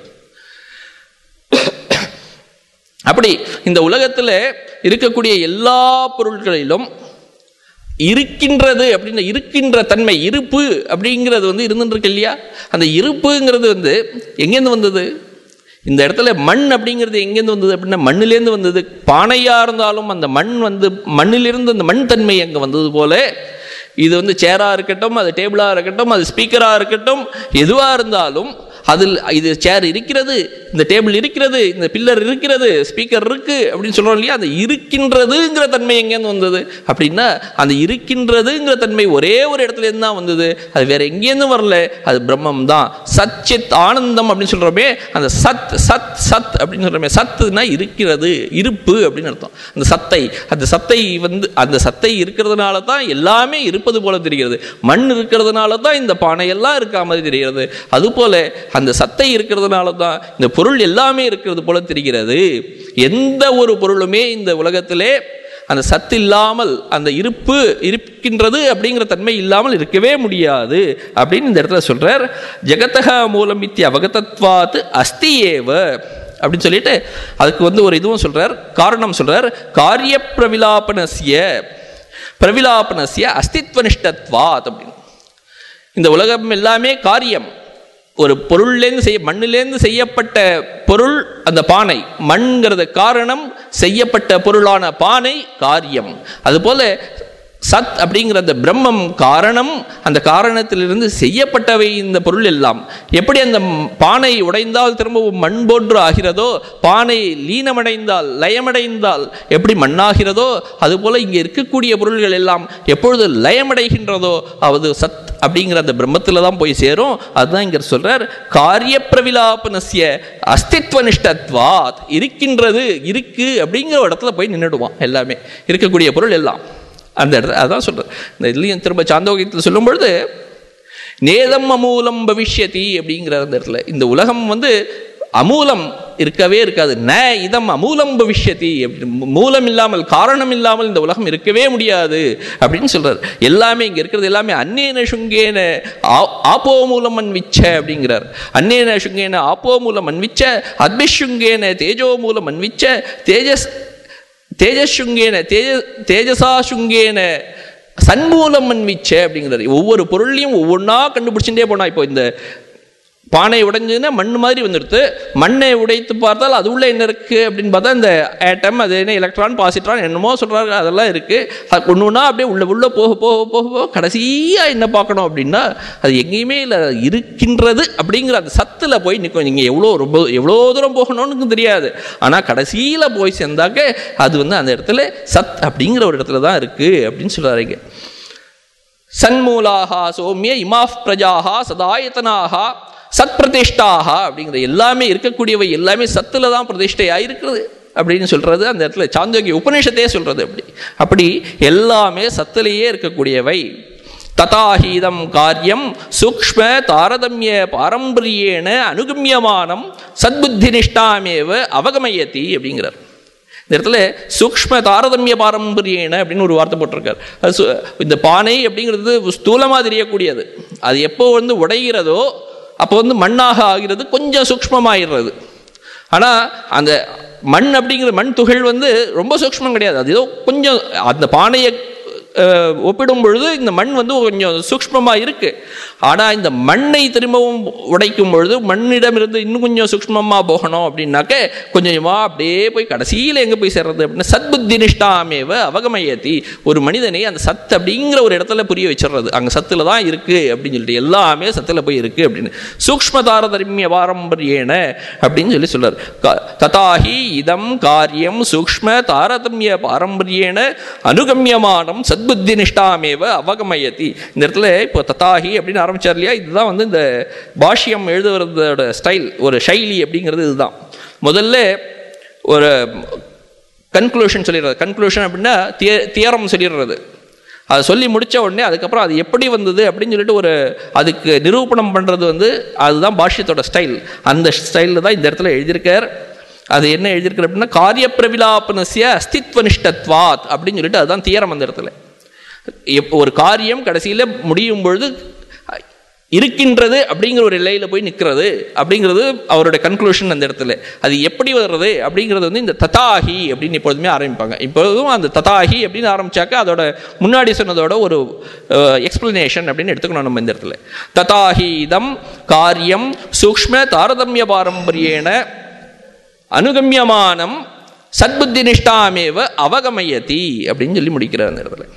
அப்படி இந்த உலகத்துல இருக்கக்கூடிய எல்லா பொருட்களிலும் இருக்கின்றது அப்படின்னு இருக்கின்ற தன்மை இருப்பு அப்படிங்கிறது வந்து இருந்துட்டு இருக்கு இல்லையா அந்த இருப்புங்கிறது வந்து எங்கேருந்து வந்தது இந்த இடத்துல மண் அப்படிங்கிறது எங்கேருந்து வந்தது அப்படின்னா மண்ணிலேருந்து வந்தது பானையா இருந்தாலும் அந்த மண் வந்து மண்ணிலிருந்து அந்த மண் தன்மை அங்கே வந்தது போல இது வந்து சேராக இருக்கட்டும் அது டேபிளாக இருக்கட்டும் அது ஸ்பீக்கராக இருக்கட்டும் எதுவாக இருந்தாலும் அதில் இது சேர் இருக்கிறது இந்த டேபிள் இருக்கிறது இந்த பில்லர் இருக்கிறது ஸ்பீக்கர் இருக்கு அப்படின்னு சொல்றோம் இல்லையா அந்த இருக்கின்றதுங்கிற தன்மை எங்கேருந்து வந்தது அப்படின்னா அந்த இருக்கின்றதுங்கிற தன்மை ஒரே ஒரு இடத்துல இருந்து தான் வந்தது அது வேற எங்கேருந்து வரல அது பிரம்மம் தான் சச்சித் ஆனந்தம் அப்படின்னு சொல்றோமே அந்த சத் சத் சத் அப்படின்னு சொல்றோமே சத்துனா இருக்கிறது இருப்பு அப்படின்னு அர்த்தம் அந்த சத்தை அந்த சத்தை வந்து அந்த சத்தை இருக்கிறதுனால தான் எல்லாமே இருப்பது போல தெரிகிறது மண் இருக்கிறதுனால தான் இந்த பானை எல்லாம் இருக்கா மாதிரி தெரிகிறது அதுபோல அந்த சத்தை இருக்கிறதுனால தான் இந்த பொருள் எல்லாமே இருக்கிறது போல தெரிகிறது எந்த ஒரு பொருளுமே இந்த உலகத்திலே அந்த சத்து இல்லாமல் அந்த இருப்பு இருக்கின்றது அப்படிங்கிற தன்மை இல்லாமல் இருக்கவே முடியாது அப்படின்னு இந்த இடத்துல சொல்றார் ஜெகத்தக மூலம் இத்திய அவகதத்வாத் அஸ்தி ஏவ அப்படின்னு சொல்லிட்டு அதுக்கு வந்து ஒரு இதுவும் சொல்றார் காரணம் சொல்றார் காரிய பிரவிலாபனசிய பிரவிலாபனசிய அஸ்தித்வனிஷ்டத்வாத் அப்படின்னு இந்த உலகம் எல்லாமே காரியம் ஒரு பொருள்லேருந்து செய்ய மண்ணிலேருந்து செய்யப்பட்ட பொருள் அந்த பானை மண்ங்கிறது காரணம் செய்யப்பட்ட பொருளான பானை காரியம் அதுபோல சத் அப்படிங்கிற அந்த பிரம்மம் காரணம் அந்த காரணத்திலிருந்து செய்யப்பட்டவை இந்த பொருள் எல்லாம் எப்படி அந்த ம்- பானை உடைந்தால் திரும்பவும் மண் போன்று ஆகிறதோ பானை லீனமடைந்தால் லயமடைந்தால் எப்படி மண்ணாகிறதோ அதுபோல இங்கே இருக்கக்கூடிய பொருள்கள் எல்லாம் எப்பொழுது லயமடைகின்றதோ அது சத் அப்படிங்கிற அந்த பிரம்மத்தில் தான் போய் சேரும் அதுதான் இங்க சொல்றார் காரிய பிரவிலாபனசிய அஸ்தித்வ நிஷ்டத்வாத் இருக்கின்றது இருக்கு அப்படிங்கிற ஒரு இடத்துல போய் நின்றுடுவான் எல்லாமே இருக்கக்கூடிய பொருள் எல்லாம் அந்த இடத்துல அதான் சொல்றார் இந்த இதுலையும் திரும்ப சாந்தோகியத்தில் சொல்லும் பொழுது நேதம் அமூலம் பவிஷ்யதி அப்படிங்கிற அந்த இடத்துல இந்த உலகம் வந்து அமூலம் இருக்கவே இருக்காது ந இதம் அமூலம் பவிஷ்யதி அப்படி மூலம் இல்லாமல் காரணம் இல்லாமல் இந்த உலகம் இருக்கவே முடியாது அப்படின்னு சொல்றார் எல்லாமே இங்க இருக்கிறது எல்லாமே அன்னேன சுங்கேன ஆ- ஆப்போ மூலம் அன்விச்ச அப்படிங்கிறார் அன்னேன சுங்கேன ஆப்போ மூலம் அன்விச்ச அத்பிஷுங்கேன தேஜோ மூலம் அன்விச்ச தேஜஸ் தேஜசுங்கேன தேஜ தேஜசா சுங்கேன சன்மூலம் அன்விச்ச அப்படிங்கிறாரு ஒவ்வொரு பொருளையும் ஒவ்வொன்றா கண்டுபிடிச்சுட்டே போனா இப்போ இந்த பானை உடைஞ்சதுன்னா மண் மாதிரி வந்துடுது மண்ணை உடைத்து பார்த்தால் அது உள்ள என்ன இருக்கு அப்படின்னு பார்த்தா இந்த ஆட்டம் அது என்ன எலக்ட்ரான் பாசிட்ரான் என்னமோ சொல்றாங்க அதெல்லாம் இருக்கு அது ஒன்று ஒன்றா அப்படியே உள்ள உள்ள போக போக போக போக கடைசியாக என்ன பார்க்கணும் அப்படின்னா அது எங்கேயுமே இல்லை இருக்கின்றது அப்படிங்கிற அந்த சத்தில் போய் நிற்கும் நீங்கள் எவ்வளோ ரொம்ப எவ்வளோ தூரம் போகணும்னு தெரியாது ஆனால் கடைசியில் போய் சேர்ந்தாக்க அது வந்து அந்த இடத்துல சத் அப்படிங்கிற ஒரு இடத்துல தான் இருக்கு அப்படின்னு சொல்றாருங்க சன்மூலாக சௌமிய இமாஃப் பிரஜாக சதாயத்தனாக சத் பிரதிஷ்டாக அப்படிங்கிற எல்லாமே இருக்கக்கூடியவை எல்லாமே சத்துல தான் பிரதிஷ்டையா இருக்கிறது அப்படின்னு சொல்றது அந்த இடத்துல சாந்தோகி உபநிஷத்தே சொல்றது அப்படி அப்படி எல்லாமே சத்திலேயே இருக்கக்கூடியவை ததாஹீதம் காரியம் சூக்ஷ்ம தாரதமிய பாரம்பரியேன அனுகமியமானம் சத்புத்தி நிஷ்டாமேவ அவகமயதி அப்படிங்கிறார் இந்த இடத்துல சூக்ஷ்ம தாரதமிய பாரம்பரியேன அப்படின்னு ஒரு வார்த்தை போட்டிருக்கார் அது சு- இந்த பானை அப்படிங்கிறது ஸ்தூலமாக தெரியக்கூடியது அது எப்போ வந்து உடைகிறதோ அப்போ வந்து மண்ணாக ஆகிறது கொஞ்சம் சூக்ஷ்மமாயிடுறது ஆனால் அந்த மண் அப்படிங்கிற மண் துகள் வந்து ரொம்ப சூக்ஷ்மம் கிடையாது அது ஏதோ கொஞ்சம் அந்த பானையை அஹ், ஒப்பிடும் பொழுது இந்த மண் வந்து கொஞ்சம் சூக்ஷ்மமாக இருக்கு ஆனால் இந்த மண்ணை திரும்பவும் உடைக்கும் பொழுது மண்ணிடமிருந்து இன்னும் கொஞ்சம் சூக்ஷ்மமாக போகணும் அப்படின்னாக்க கொஞ்சம் கொஞ்சமாக அப்படியே போய் கடைசியில் எங்கே போய் சேர்றது அப்படின்னா சத்புத்தி நிஷ்டாமேவ அவகமயத்தி ஒரு மனிதனை அந்த சத் அப்படிங்கிற ஒரு இடத்துல புரிய வச்சிடுறது அங்கே சத்தில் தான் இருக்கு அப்படின்னு சொல்லிட்டு எல்லாமே சத்தில் போய் இருக்கு அப்படின்னு சூக்ஷ்ம தாரதமிய பாரம்பரியேன அப்படின்னு சொல்லி சொல்றார் க- ததாஹி இதம் காரியம் சூக்ஷ்ம தாரதமிய பாரம்பரியேன அனுகமியமானம் சத்புத்தி நிஷ்டாமேவ அவகமயதி இந்த இடத்துல இப்போ ததாஹி அப்படின்னு ஆரம்பிச்சார் இல்லையா இதுதான் வந்து இந்த பாஷ்யம் எழுதுவதோட ஸ்டைல் ஒரு சைலி அப்படிங்கிறது இதுதான் முதல்ல ஒரு கன்க்ளூஷன் சொல்லிடுறது கன்க்ளூஷன் அப்படின்னா திய தியரம் சொல்லிடுறது அதை சொல்லி முடிச்ச உடனே அதுக்கப்புறம் அது எப்படி வந்தது அப்படின்னு சொல்லிட்டு ஒரு அதுக்கு நிரூபணம் பண்ணுறது வந்து அதுதான் பாஷ்யத்தோட ஸ்டைல் அந்த ஸ்டைலில் தான் இந்த இடத்துல எழுதியிருக்கார் அது என்ன எழுதியிருக்கார் அப்படின்னா காரிய பிரவிலாபனசிய அஸ்தித்வனிஷ்டத்வாத் அப்படின்னு சொல்லிட்டு அதுதான் தியரம் அந்த இடத்துல எப்போ ஒரு காரியம் கடைசியில் முடியும் பொழுது இருக்கின்றது அப்படிங்கிற ஒரு எல்லையில் போய் நிற்கிறது அப்படிங்கிறது அவரோட கன்க்ளூஷன் அந்த இடத்துல அது எப்படி வர்றது அப்படிங்கிறது வந்து இந்த ததாஹி அப்படின்னு எப்பொழுதுமே ஆரம்பிப்பாங்க இப்பொழுதும் அந்த ததாஹி அப்படின்னு ஆரம்பிச்சாக்க அதோட முன்னாடி சொன்னதோட ஒரு எக்ஸ்பிளனேஷன் அப்படின்னு எடுத்துக்கணும் நம்ம இந்த இடத்துல ததாஹி இதம் காரியம் சூக்ஷ்ம தாரதமிய பாரம்பரியேன அனுகமியமானம் சத்புத்தி நிஷ்டாமேவ அவகமயதி அப்படின்னு சொல்லி முடிக்கிறார் அந்த இடத்துல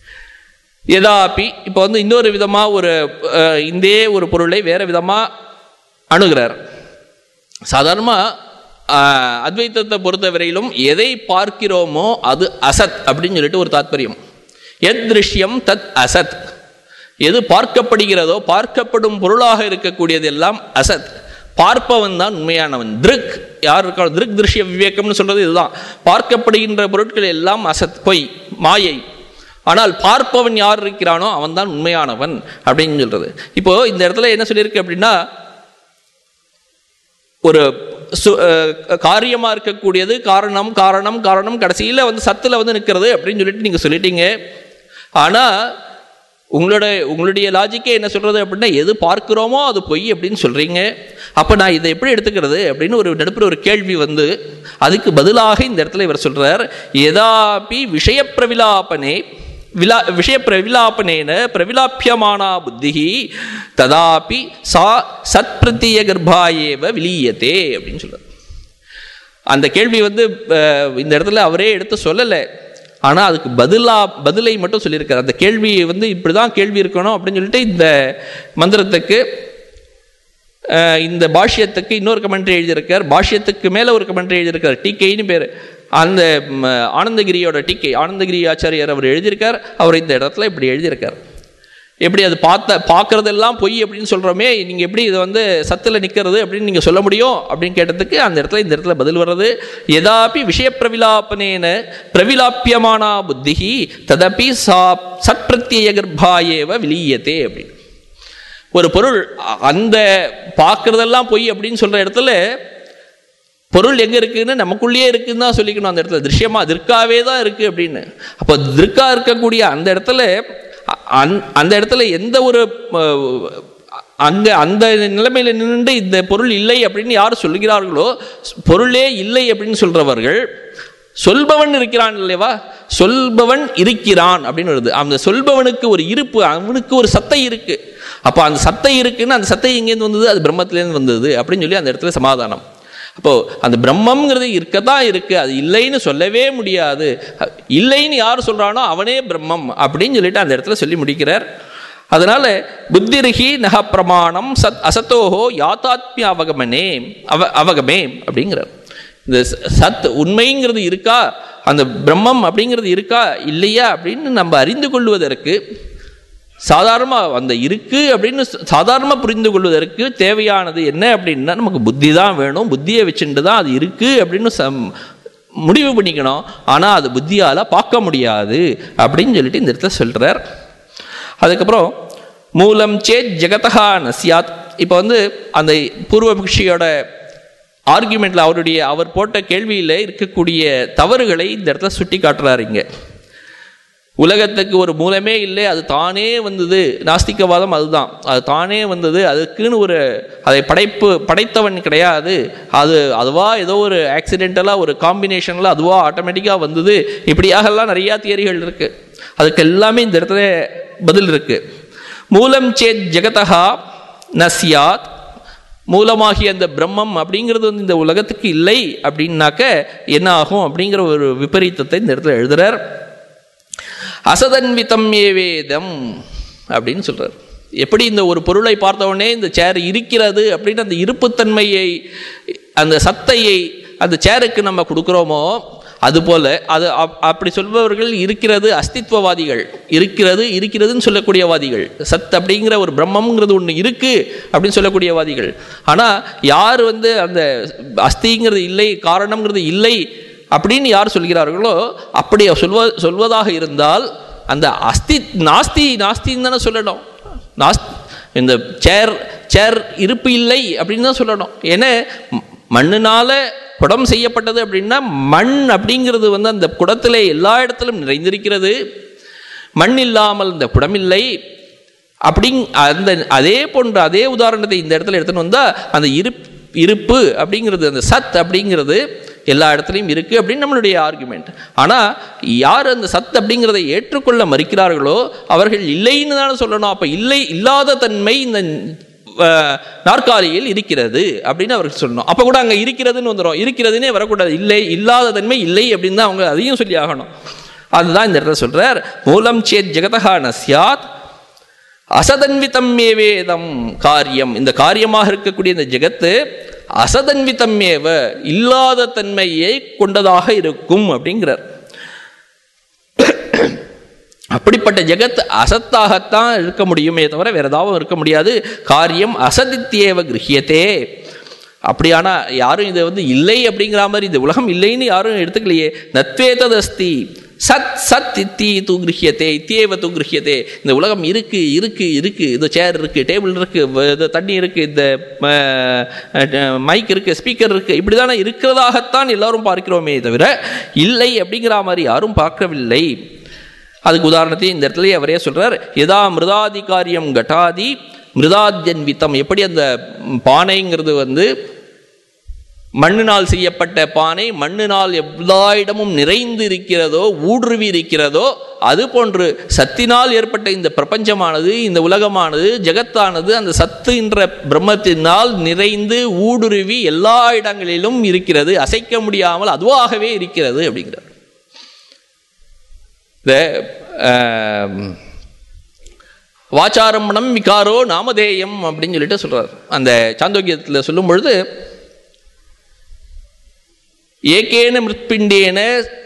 எதாப்பி இப்போ வந்து இன்னொரு விதமாக ஒரு அஹ், இந்தே ஒரு பொருளை வேறு விதமாக அணுகிறார் சாதாரணமாக அத்வைத்தத்தை பொறுத்தவரையிலும் எதை பார்க்கிறோமோ அது அசத் அப்படின்னு சொல்லிட்டு ஒரு தாத்பரியம் எத் திருஷ்யம் தத் அசத் எது பார்க்கப்படுகிறதோ பார்க்கப்படும் பொருளாக இருக்கக்கூடியது எல்லாம் அசத் பார்ப்பவன் தான் உண்மையானவன் திருக் யார் இருக்கா திருக் திருஷ்ய விவேகம்னு சொல்றது இதுதான் பார்க்கப்படுகின்ற பொருட்கள் எல்லாம் அசத் பொய் மாயை ஆனால் பார்ப்பவன் யார் இருக்கிறானோ அவன்தான் உண்மையானவன் அப்படின்னு சொல்றது இப்போ இந்த இடத்துல என்ன சொல்லியிருக்கு அப்படின்னா ஒரு சு அஹ், காரியமா இருக்கக்கூடியது காரணம் காரணம் காரணம் கடைசியில் வந்து சத்துல வந்து நிற்கிறது அப்படின்னு சொல்லிட்டு நீங்க சொல்லிட்டீங்க ஆனா உங்களோட உங்களுடைய லாஜிக்கே என்ன சொல்றது அப்படின்னா எது பார்க்கிறோமோ அது பொய் அப்படின்னு சொல்றீங்க அப்ப நான் இதை எப்படி எடுத்துக்கிறது அப்படின்னு ஒரு நடுப்புற ஒரு கேள்வி வந்து அதுக்கு பதிலாக இந்த இடத்துல இவர் சொல்றார் எதாபி விஷய பிரவிலாபனே விலா விஷய பிரவிலாபனேன பிரவிலாப்பியமானா புத்திஹி ததாபி சா சத்பிரத்திய கர்ப்பாயேவ விலீயத்தே அப்படின்னு சொல்றார் அந்த கேள்வி வந்து அஹ், இந்த இடத்துல அவரே எடுத்து சொல்லலை ஆனால் அதுக்கு பதிலா பதிலை மட்டும் சொல்லியிருக்காரு அந்த கேள்வி வந்து இப்படி தான் கேள்வி இருக்கணும் அப்படின்னு சொல்லிட்டு இந்த மந்திரத்துக்கு அஹ், இந்த பாஷ்யத்துக்கு இன்னொரு கமெண்ட்ரி எழுதியிருக்கார் பாஷ்யத்துக்கு மேலே ஒரு கமெண்ட்ரி எழுதியிருக்கார் டிகேன்னு பேர் அந்த ம், ஆனந்தகிரியோட டிகே ஆனந்தகிரி ஆச்சாரியர் அவர் எழுதியிருக்கார் அவர் இந்த இடத்துல இப்படி எழுதியிருக்கார் எப்படி அது பார்த்த பார்க்கறதெல்லாம் பொய் அப்படின்னு சொல்கிறோமே நீங்கள் எப்படி இதை வந்து சத்தில் நிற்கிறது அப்படின்னு நீங்கள் சொல்ல முடியும் அப்படின்னு கேட்டதுக்கு அந்த இடத்துல இந்த இடத்துல பதில் வர்றது எதாபி விஷய பிரவிலாபனேன பிரவிலாப்பியமானா புத்திஹி ததபி சா சற்பிரத்திய கர்ப்பாயேவ விலீயத்தே அப்படின்னு ஒரு பொருள் அ- அந்த பார்க்கறதெல்லாம் பொய் அப்படின்னு சொல்கிற இடத்துல பொருள் எங்கே இருக்குன்னு நமக்குள்ளேயே இருக்குன்னு தான் சொல்லிக்கணும் அந்த இடத்துல திருஷ்யமா திருக்காவே தான் இருக்குது அப்படின்னு அப்போ திருக்கா இருக்கக்கூடிய அந்த இடத்துல அ- அந்- அந்த இடத்துல எந்த ஒரு அஹ், அங்கே அந்த நிலைமையில் நின்று இந்த பொருள் இல்லை அப்படின்னு யார் சொல்கிறார்களோ பொருளே இல்லை அப்படின்னு சொல்கிறவர்கள் சொல்பவன் இருக்கிறான் இல்லையவா சொல்பவன் இருக்கிறான் அப்படின்னு வருது அந்த சொல்பவனுக்கு ஒரு இருப்பு அவனுக்கு ஒரு சத்தை இருக்கு அப்போ அந்த சத்தை இருக்குன்னு அந்த சத்தை எங்கேருந்து வந்தது அது பிரம்மத்திலேருந்து வந்தது அப்படின்னு சொல்லி அந்த இடத்துல சமாதானம் அப்போ அந்த பிரம்மங்கிறது இருக்கத்தான் இருக்கு அது இல்லைன்னு சொல்லவே முடியாது அ- இல்லைன்னு யார் சொல்றானோ அவனே பிரம்மம் அப்படின்னு சொல்லிட்டு அந்த இடத்துல சொல்லி முடிக்கிறார் அதனால புத்திரிகி நக பிரமாணம் சத் அசத்தோஹோ யாத்தாத்மிய அவகமனே அவ அவகமே அப்படிங்கிறார் இந்த ச- சத் உண்மைங்கிறது இருக்கா அந்த பிரம்மம் அப்படிங்கிறது இருக்கா இல்லையா அப்படின்னு நம்ம அறிந்து கொள்வதற்கு சாதாரணமாக அந்த இருக்கு அப்படின்னு சாதாரணமாக புரிந்து கொள்வதற்கு தேவையானது என்ன அப்படின்னா நமக்கு புத்தி தான் வேணும் புத்தியை வச்சுட்டு தான் அது இருக்கு அப்படின்னு சம் முடிவு பண்ணிக்கணும் ஆனால் அது புத்தியால் பார்க்க முடியாது அப்படின்னு சொல்லிட்டு இந்த இடத்துல சொல்கிறார் அதுக்கப்புறம் மூலம் சேத் ஜெகதகா நசியாத் இப்போ வந்து அந்த பூர்வபக்ஷியோட ஆர்குமெண்ட்ல அவருடைய அவர் போட்ட கேள்வியில் இருக்கக்கூடிய தவறுகளை இந்த இடத்துல சுட்டி காட்டுறாரு இங்க உலகத்துக்கு ஒரு மூலமே இல்லை அது தானே வந்தது நாஸ்திகவாதம் அதுதான் அது தானே வந்தது அதுக்குன்னு ஒரு அதை படைப்பு படைத்தவன் கிடையாது அது அதுவா ஏதோ ஒரு ஆக்சிடென்டலாக ஒரு காம்பினேஷனில் அதுவா ஆட்டோமேட்டிக்காக வந்தது இப்படியாகலாம் நிறையா தியரிகள் இருக்குது அதுக்கு எல்லாமே இந்த இடத்துல பதில் இருக்குது மூலம் சேத் ஜெகதகா நஸ்யாத் மூலமாகிய அந்த பிரம்மம் அப்படிங்கிறது வந்து இந்த உலகத்துக்கு இல்லை அப்படின்னாக்க என்ன ஆகும் அப்படிங்கிற ஒரு விபரீதத்தை இந்த இடத்துல எழுதுறார் அசதன்விதம் ஏவேதம் அப்படின்னு சொல்றார் எப்படி இந்த ஒரு பொருளை பார்த்தவுடனே இந்த சேர் இருக்கிறது அப்படின்னு அந்த இருப்புத்தன்மையை அந்த சத்தையை அந்த சேருக்கு நம்ம கொடுக்குறோமோ அதுபோல அது அப்- அப்படி சொல்பவர்கள் இருக்கிறது அஸ்தித்வவாதிகள் இருக்கிறது இருக்கிறதுன்னு சொல்லக்கூடியவாதிகள் சத் அப்படிங்கிற ஒரு பிரம்மங்கிறது ஒன்று இருக்கு அப்படின்னு சொல்லக்கூடியவாதிகள் ஆனால் யார் வந்து அந்த அஸ்திங்கிறது இல்லை காரணம்ங்கிறது இல்லை அப்படின்னு யார் சொல்கிறார்களோ அப்படி சொல்வ சொல்வதாக இருந்தால் அந்த அஸ்தி நாஸ்தி நாஸ்தின்னு தானே சொல்லணும் நாஸ் இந்த சேர் சேர் இருப்பு இல்லை அப்படின்னு தான் சொல்லணும் ஏன்னா ம- மண்ணுனால குடம் செய்யப்பட்டது அப்படின்னா மண் அப்படிங்கிறது வந்து அந்த குடத்திலே எல்லா இடத்திலும் நிறைந்திருக்கிறது மண் இல்லாமல் இந்த குடம் இல்லை அப்படிங் அந்த அதே போன்ற அதே உதாரணத்தை இந்த இடத்துல எடுத்துன்னு வந்தால் அந்த இருப் இருப்பு அப்படிங்கிறது அந்த சத் அப்படிங்கிறது எல்லா இடத்துலையும் இருக்குது அப்படின்னு நம்மளுடைய ஆர்குமெண்ட் ஆனால் யார் அந்த சத் அப்படிங்கிறதை ஏற்றுக்கொள்ள மறுக்கிறார்களோ அவர்கள் இல்லைன்னு தானே சொல்லணும் அப்போ இல்லை இல்லாத தன்மை இந்த அஹ், நாற்காலியில் இருக்கிறது அப்படின்னு அவர்கள் சொல்லணும் அப்போ கூட அங்கே இருக்கிறதுன்னு வந்துடும் இருக்கிறதுனே வரக்கூடாது இல்லை இல்லாத தன்மை இல்லை அப்படின்னு தான் அவங்க அதையும் சொல்லி ஆகணும் அதுதான் இந்த இடத்துல சொல்றார் மூலம் சேத் ஜெகதகா நஸ்யாத் அசதன்விதம் ஏவேதம் காரியம் இந்த காரியமாக இருக்கக்கூடிய இந்த ஜெகத்து அசதன்விதம் ஏவ இல்லாத தன்மையை கொண்டதாக இருக்கும் அப்படிங்கிறார் அப்படிப்பட்ட ஜெகத் அசத்தாகத்தான் இருக்க முடியுமே தவிர வேற ஏதாவது இருக்க முடியாது காரியம் அசதித்யேவ கிரகியத்தே அப்படியானா யாரும் இதை வந்து இல்லை அப்படிங்கிற மாதிரி இந்த உலகம் இல்லைன்னு யாரும் எடுத்துக்கலையே நத்வேததஸ்தி சத் சத் இத்தி தூ கிரகியத்தே இத்தியேவ தூ கிரகியத்தே இந்த உலகம் இருக்கு இருக்கு இருக்கு இந்த சேர் இருக்கு டேபிள் இருக்கு வ- இது தண்ணி இருக்கு இந்த மைக் இருக்கு ஸ்பீக்கர் இருக்கு இப்படிதானே இருக்கிறதாகத்தான் எல்லாரும் பார்க்கிறோமே தவிர இல்லை அப்படிங்கிற மாதிரி யாரும் பார்க்கவில்லை அதுக்கு உதாரணத்தை இந்த இடத்துல அவரே சொல்றார் எதா மிருதாதிகாரியம் கட்டாதி மிருதாத்யன்வித்தம் எப்படி அந்த பானைங்கிறது வந்து மண்ணினால் செய்யப்பட்ட பானை மண்ணினால் எல்லா இடமும் நிறைந்து இருக்கிறதோ ஊடுருவி இருக்கிறதோ அது போன்று சத்தினால் ஏற்பட்ட இந்த பிரபஞ்சமானது இந்த உலகமானது ஜெகத்தானது அந்த சத்து என்ற பிரம்மத்தினால் நிறைந்து ஊடுருவி எல்லா இடங்களிலும் இருக்கிறது அசைக்க முடியாமல் அதுவாகவே இருக்கிறது அப்படிங்கிறார் இந்த ஆம், வாச்சாரம்பணம் விகாரோ நாமதேயம் அப்படின்னு சொல்லிட்டு சொல்றார் அந்த சாந்தோக்கியத்தில் சொல்லும் பொழுது ஏகேன மிருத்பிண்டேன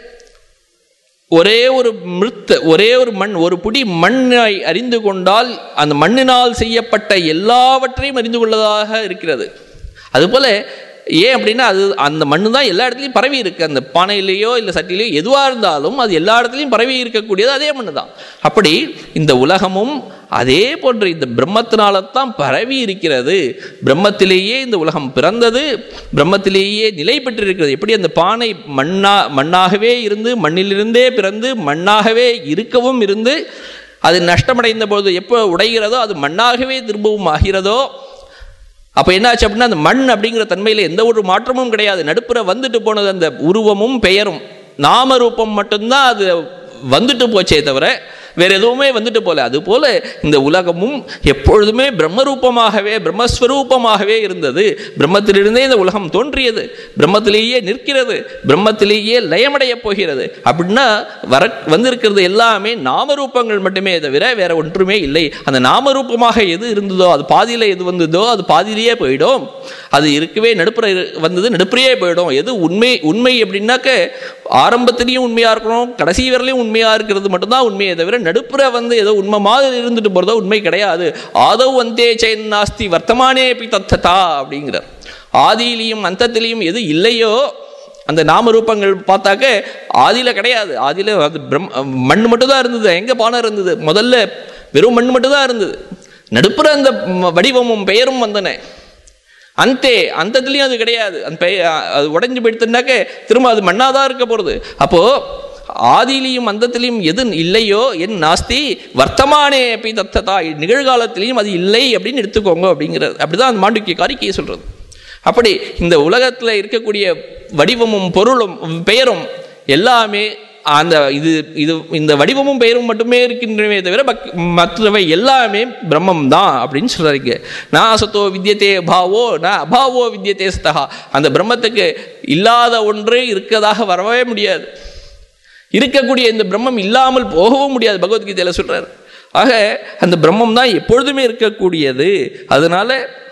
ஒரே ஒரு மிருத் ஒரே ஒரு மண் ஒரு புடி மண்ணை அறிந்து கொண்டால் அந்த மண்ணினால் செய்யப்பட்ட எல்லாவற்றையும் அறிந்து கொள்ளதாக இருக்கிறது அதுபோல ஏன் அப்படின்னா அது அந்த மண்ணு தான் எல்லா இடத்துலையும் பரவி இருக்கு அந்த பானையிலேயோ இல்லை சட்டிலேயோ எதுவாக இருந்தாலும் அது எல்லா இடத்துலையும் பரவி இருக்கக்கூடியது அதே மண்ணு தான் அப்படி இந்த உலகமும் அதே போன்று இந்த பிரம்மத்தினால தான் பரவி இருக்கிறது பிரம்மத்திலேயே இந்த உலகம் பிறந்தது பிரம்மத்திலேயே நிலை பெற்றிருக்கிறது எப்படி அந்த பானை மண்ணா மண்ணாகவே இருந்து மண்ணிலிருந்தே பிறந்து மண்ணாகவே இருக்கவும் இருந்து அது நஷ்டமடைந்த போது எப்போ உடைகிறதோ அது மண்ணாகவே திரும்பவும் ஆகிறதோ அப்போ என்னாச்சு அப்படின்னா அந்த மண் அப்படிங்கிற தன்மையில் எந்த ஒரு மாற்றமும் கிடையாது நடுப்புற வந்துட்டு போனது அந்த உருவமும் பெயரும் நாம ரூபம் மட்டும்தான் அது வந்துட்டு போச்சே தவிர வேற எதுவுமே வந்துட்டு போல அது போல இந்த உலகமும் எப்பொழுதுமே பிரம்மரூபமாகவே பிரம்மஸ்வரூபமாகவே இருந்தது பிரம்மத்திலிருந்தே இந்த உலகம் தோன்றியது பிரம்மத்திலேயே நிற்கிறது பிரம்மத்திலேயே லயமடைய போகிறது அப்படின்னா வர வந்திருக்கிறது எல்லாமே நாமரூபங்கள் மட்டுமே தவிர வேற ஒன்றுமே இல்லை அந்த நாமரூபமாக எது இருந்ததோ அது பாதியில எது வந்ததோ அது பாதியிலேயே போயிடும் அது இருக்கவே நடுப்புற இரு- வந்தது நடுப்புறையே போயிடும் எது உண்மை உண்மை அப்படின்னாக்க ஆரம்பத்திலையும் உண்மையா இருக்கணும் கடைசி வரலையும் உண்மையா இருக்கிறது மட்டும்தான் உண்மையே தவிர நடுப்புற வந்து ஏதோ உண்மை மாதிரி இருந்துட்டு போறதோ உண்மை கிடையாது ஆதவ் அந்தே செயின் நாஸ்தி வர்த்தமானே பி தத்ததா அப்படிங்கிறார் ஆதியிலையும் அந்தத்திலையும் எது இல்லையோ அந்த நாமரூபங்கள் பார்த்தாக்க ஆதியில கிடையாது ஆதியில அது பிரம் மண் மட்டும் தான் இருந்தது எங்க பானை இருந்தது முதல்ல வெறும் மண் மட்டும் தான் இருந்தது நடுப்புற அந்த ம- வடிவமும் பெயரும் வந்தன அந்தே அந்தத்துலேயும் அது கிடையாது அந்த பெய அது உடஞ்சி போயிடுத்துனாக்க திரும்ப அது மண்ணாதான் இருக்க போகிறது அப்போ ஆதியிலையும் அந்தத்திலையும் எது இல்லையோ என் நாஸ்தி வர்த்தமானே அப்படி தத்ததா நிகழ்காலத்திலையும் அது இல்லை அப்படின்னு எடுத்துக்கோங்க அப்படிங்கிறது அப்படிதான் அந்த மாண்டுக்கிய காரிக்கையை சொல்றது அப்படி இந்த உலகத்தில் இருக்கக்கூடிய வடிவமும் பொருளும் பெயரும் எல்லாமே அந்த இது இது இந்த வடிவமும் பெயரும் மட்டுமே இருக்கின்றனவே தவிர பக்- மற்றவை எல்லாமே பிரம்மம் தான் அப்படின்னு சொல்றாங்க நான் சத்தோ வித்யத்தே பாவோ நான் அபாவோ வித்யத்தே சதா அந்த பிரம்மத்துக்கு இல்லாத ஒன்று இருக்கதாக வரவே முடியாது இருக்கக்கூடிய இந்த பிரம்மம் இல்லாமல் போகவும் முடியாது பகவத்கீதையில சொல்றாரு ஆக அந்த பிரம்மம் தான் எப்பொழுதுமே இருக்கக்கூடியது அதனால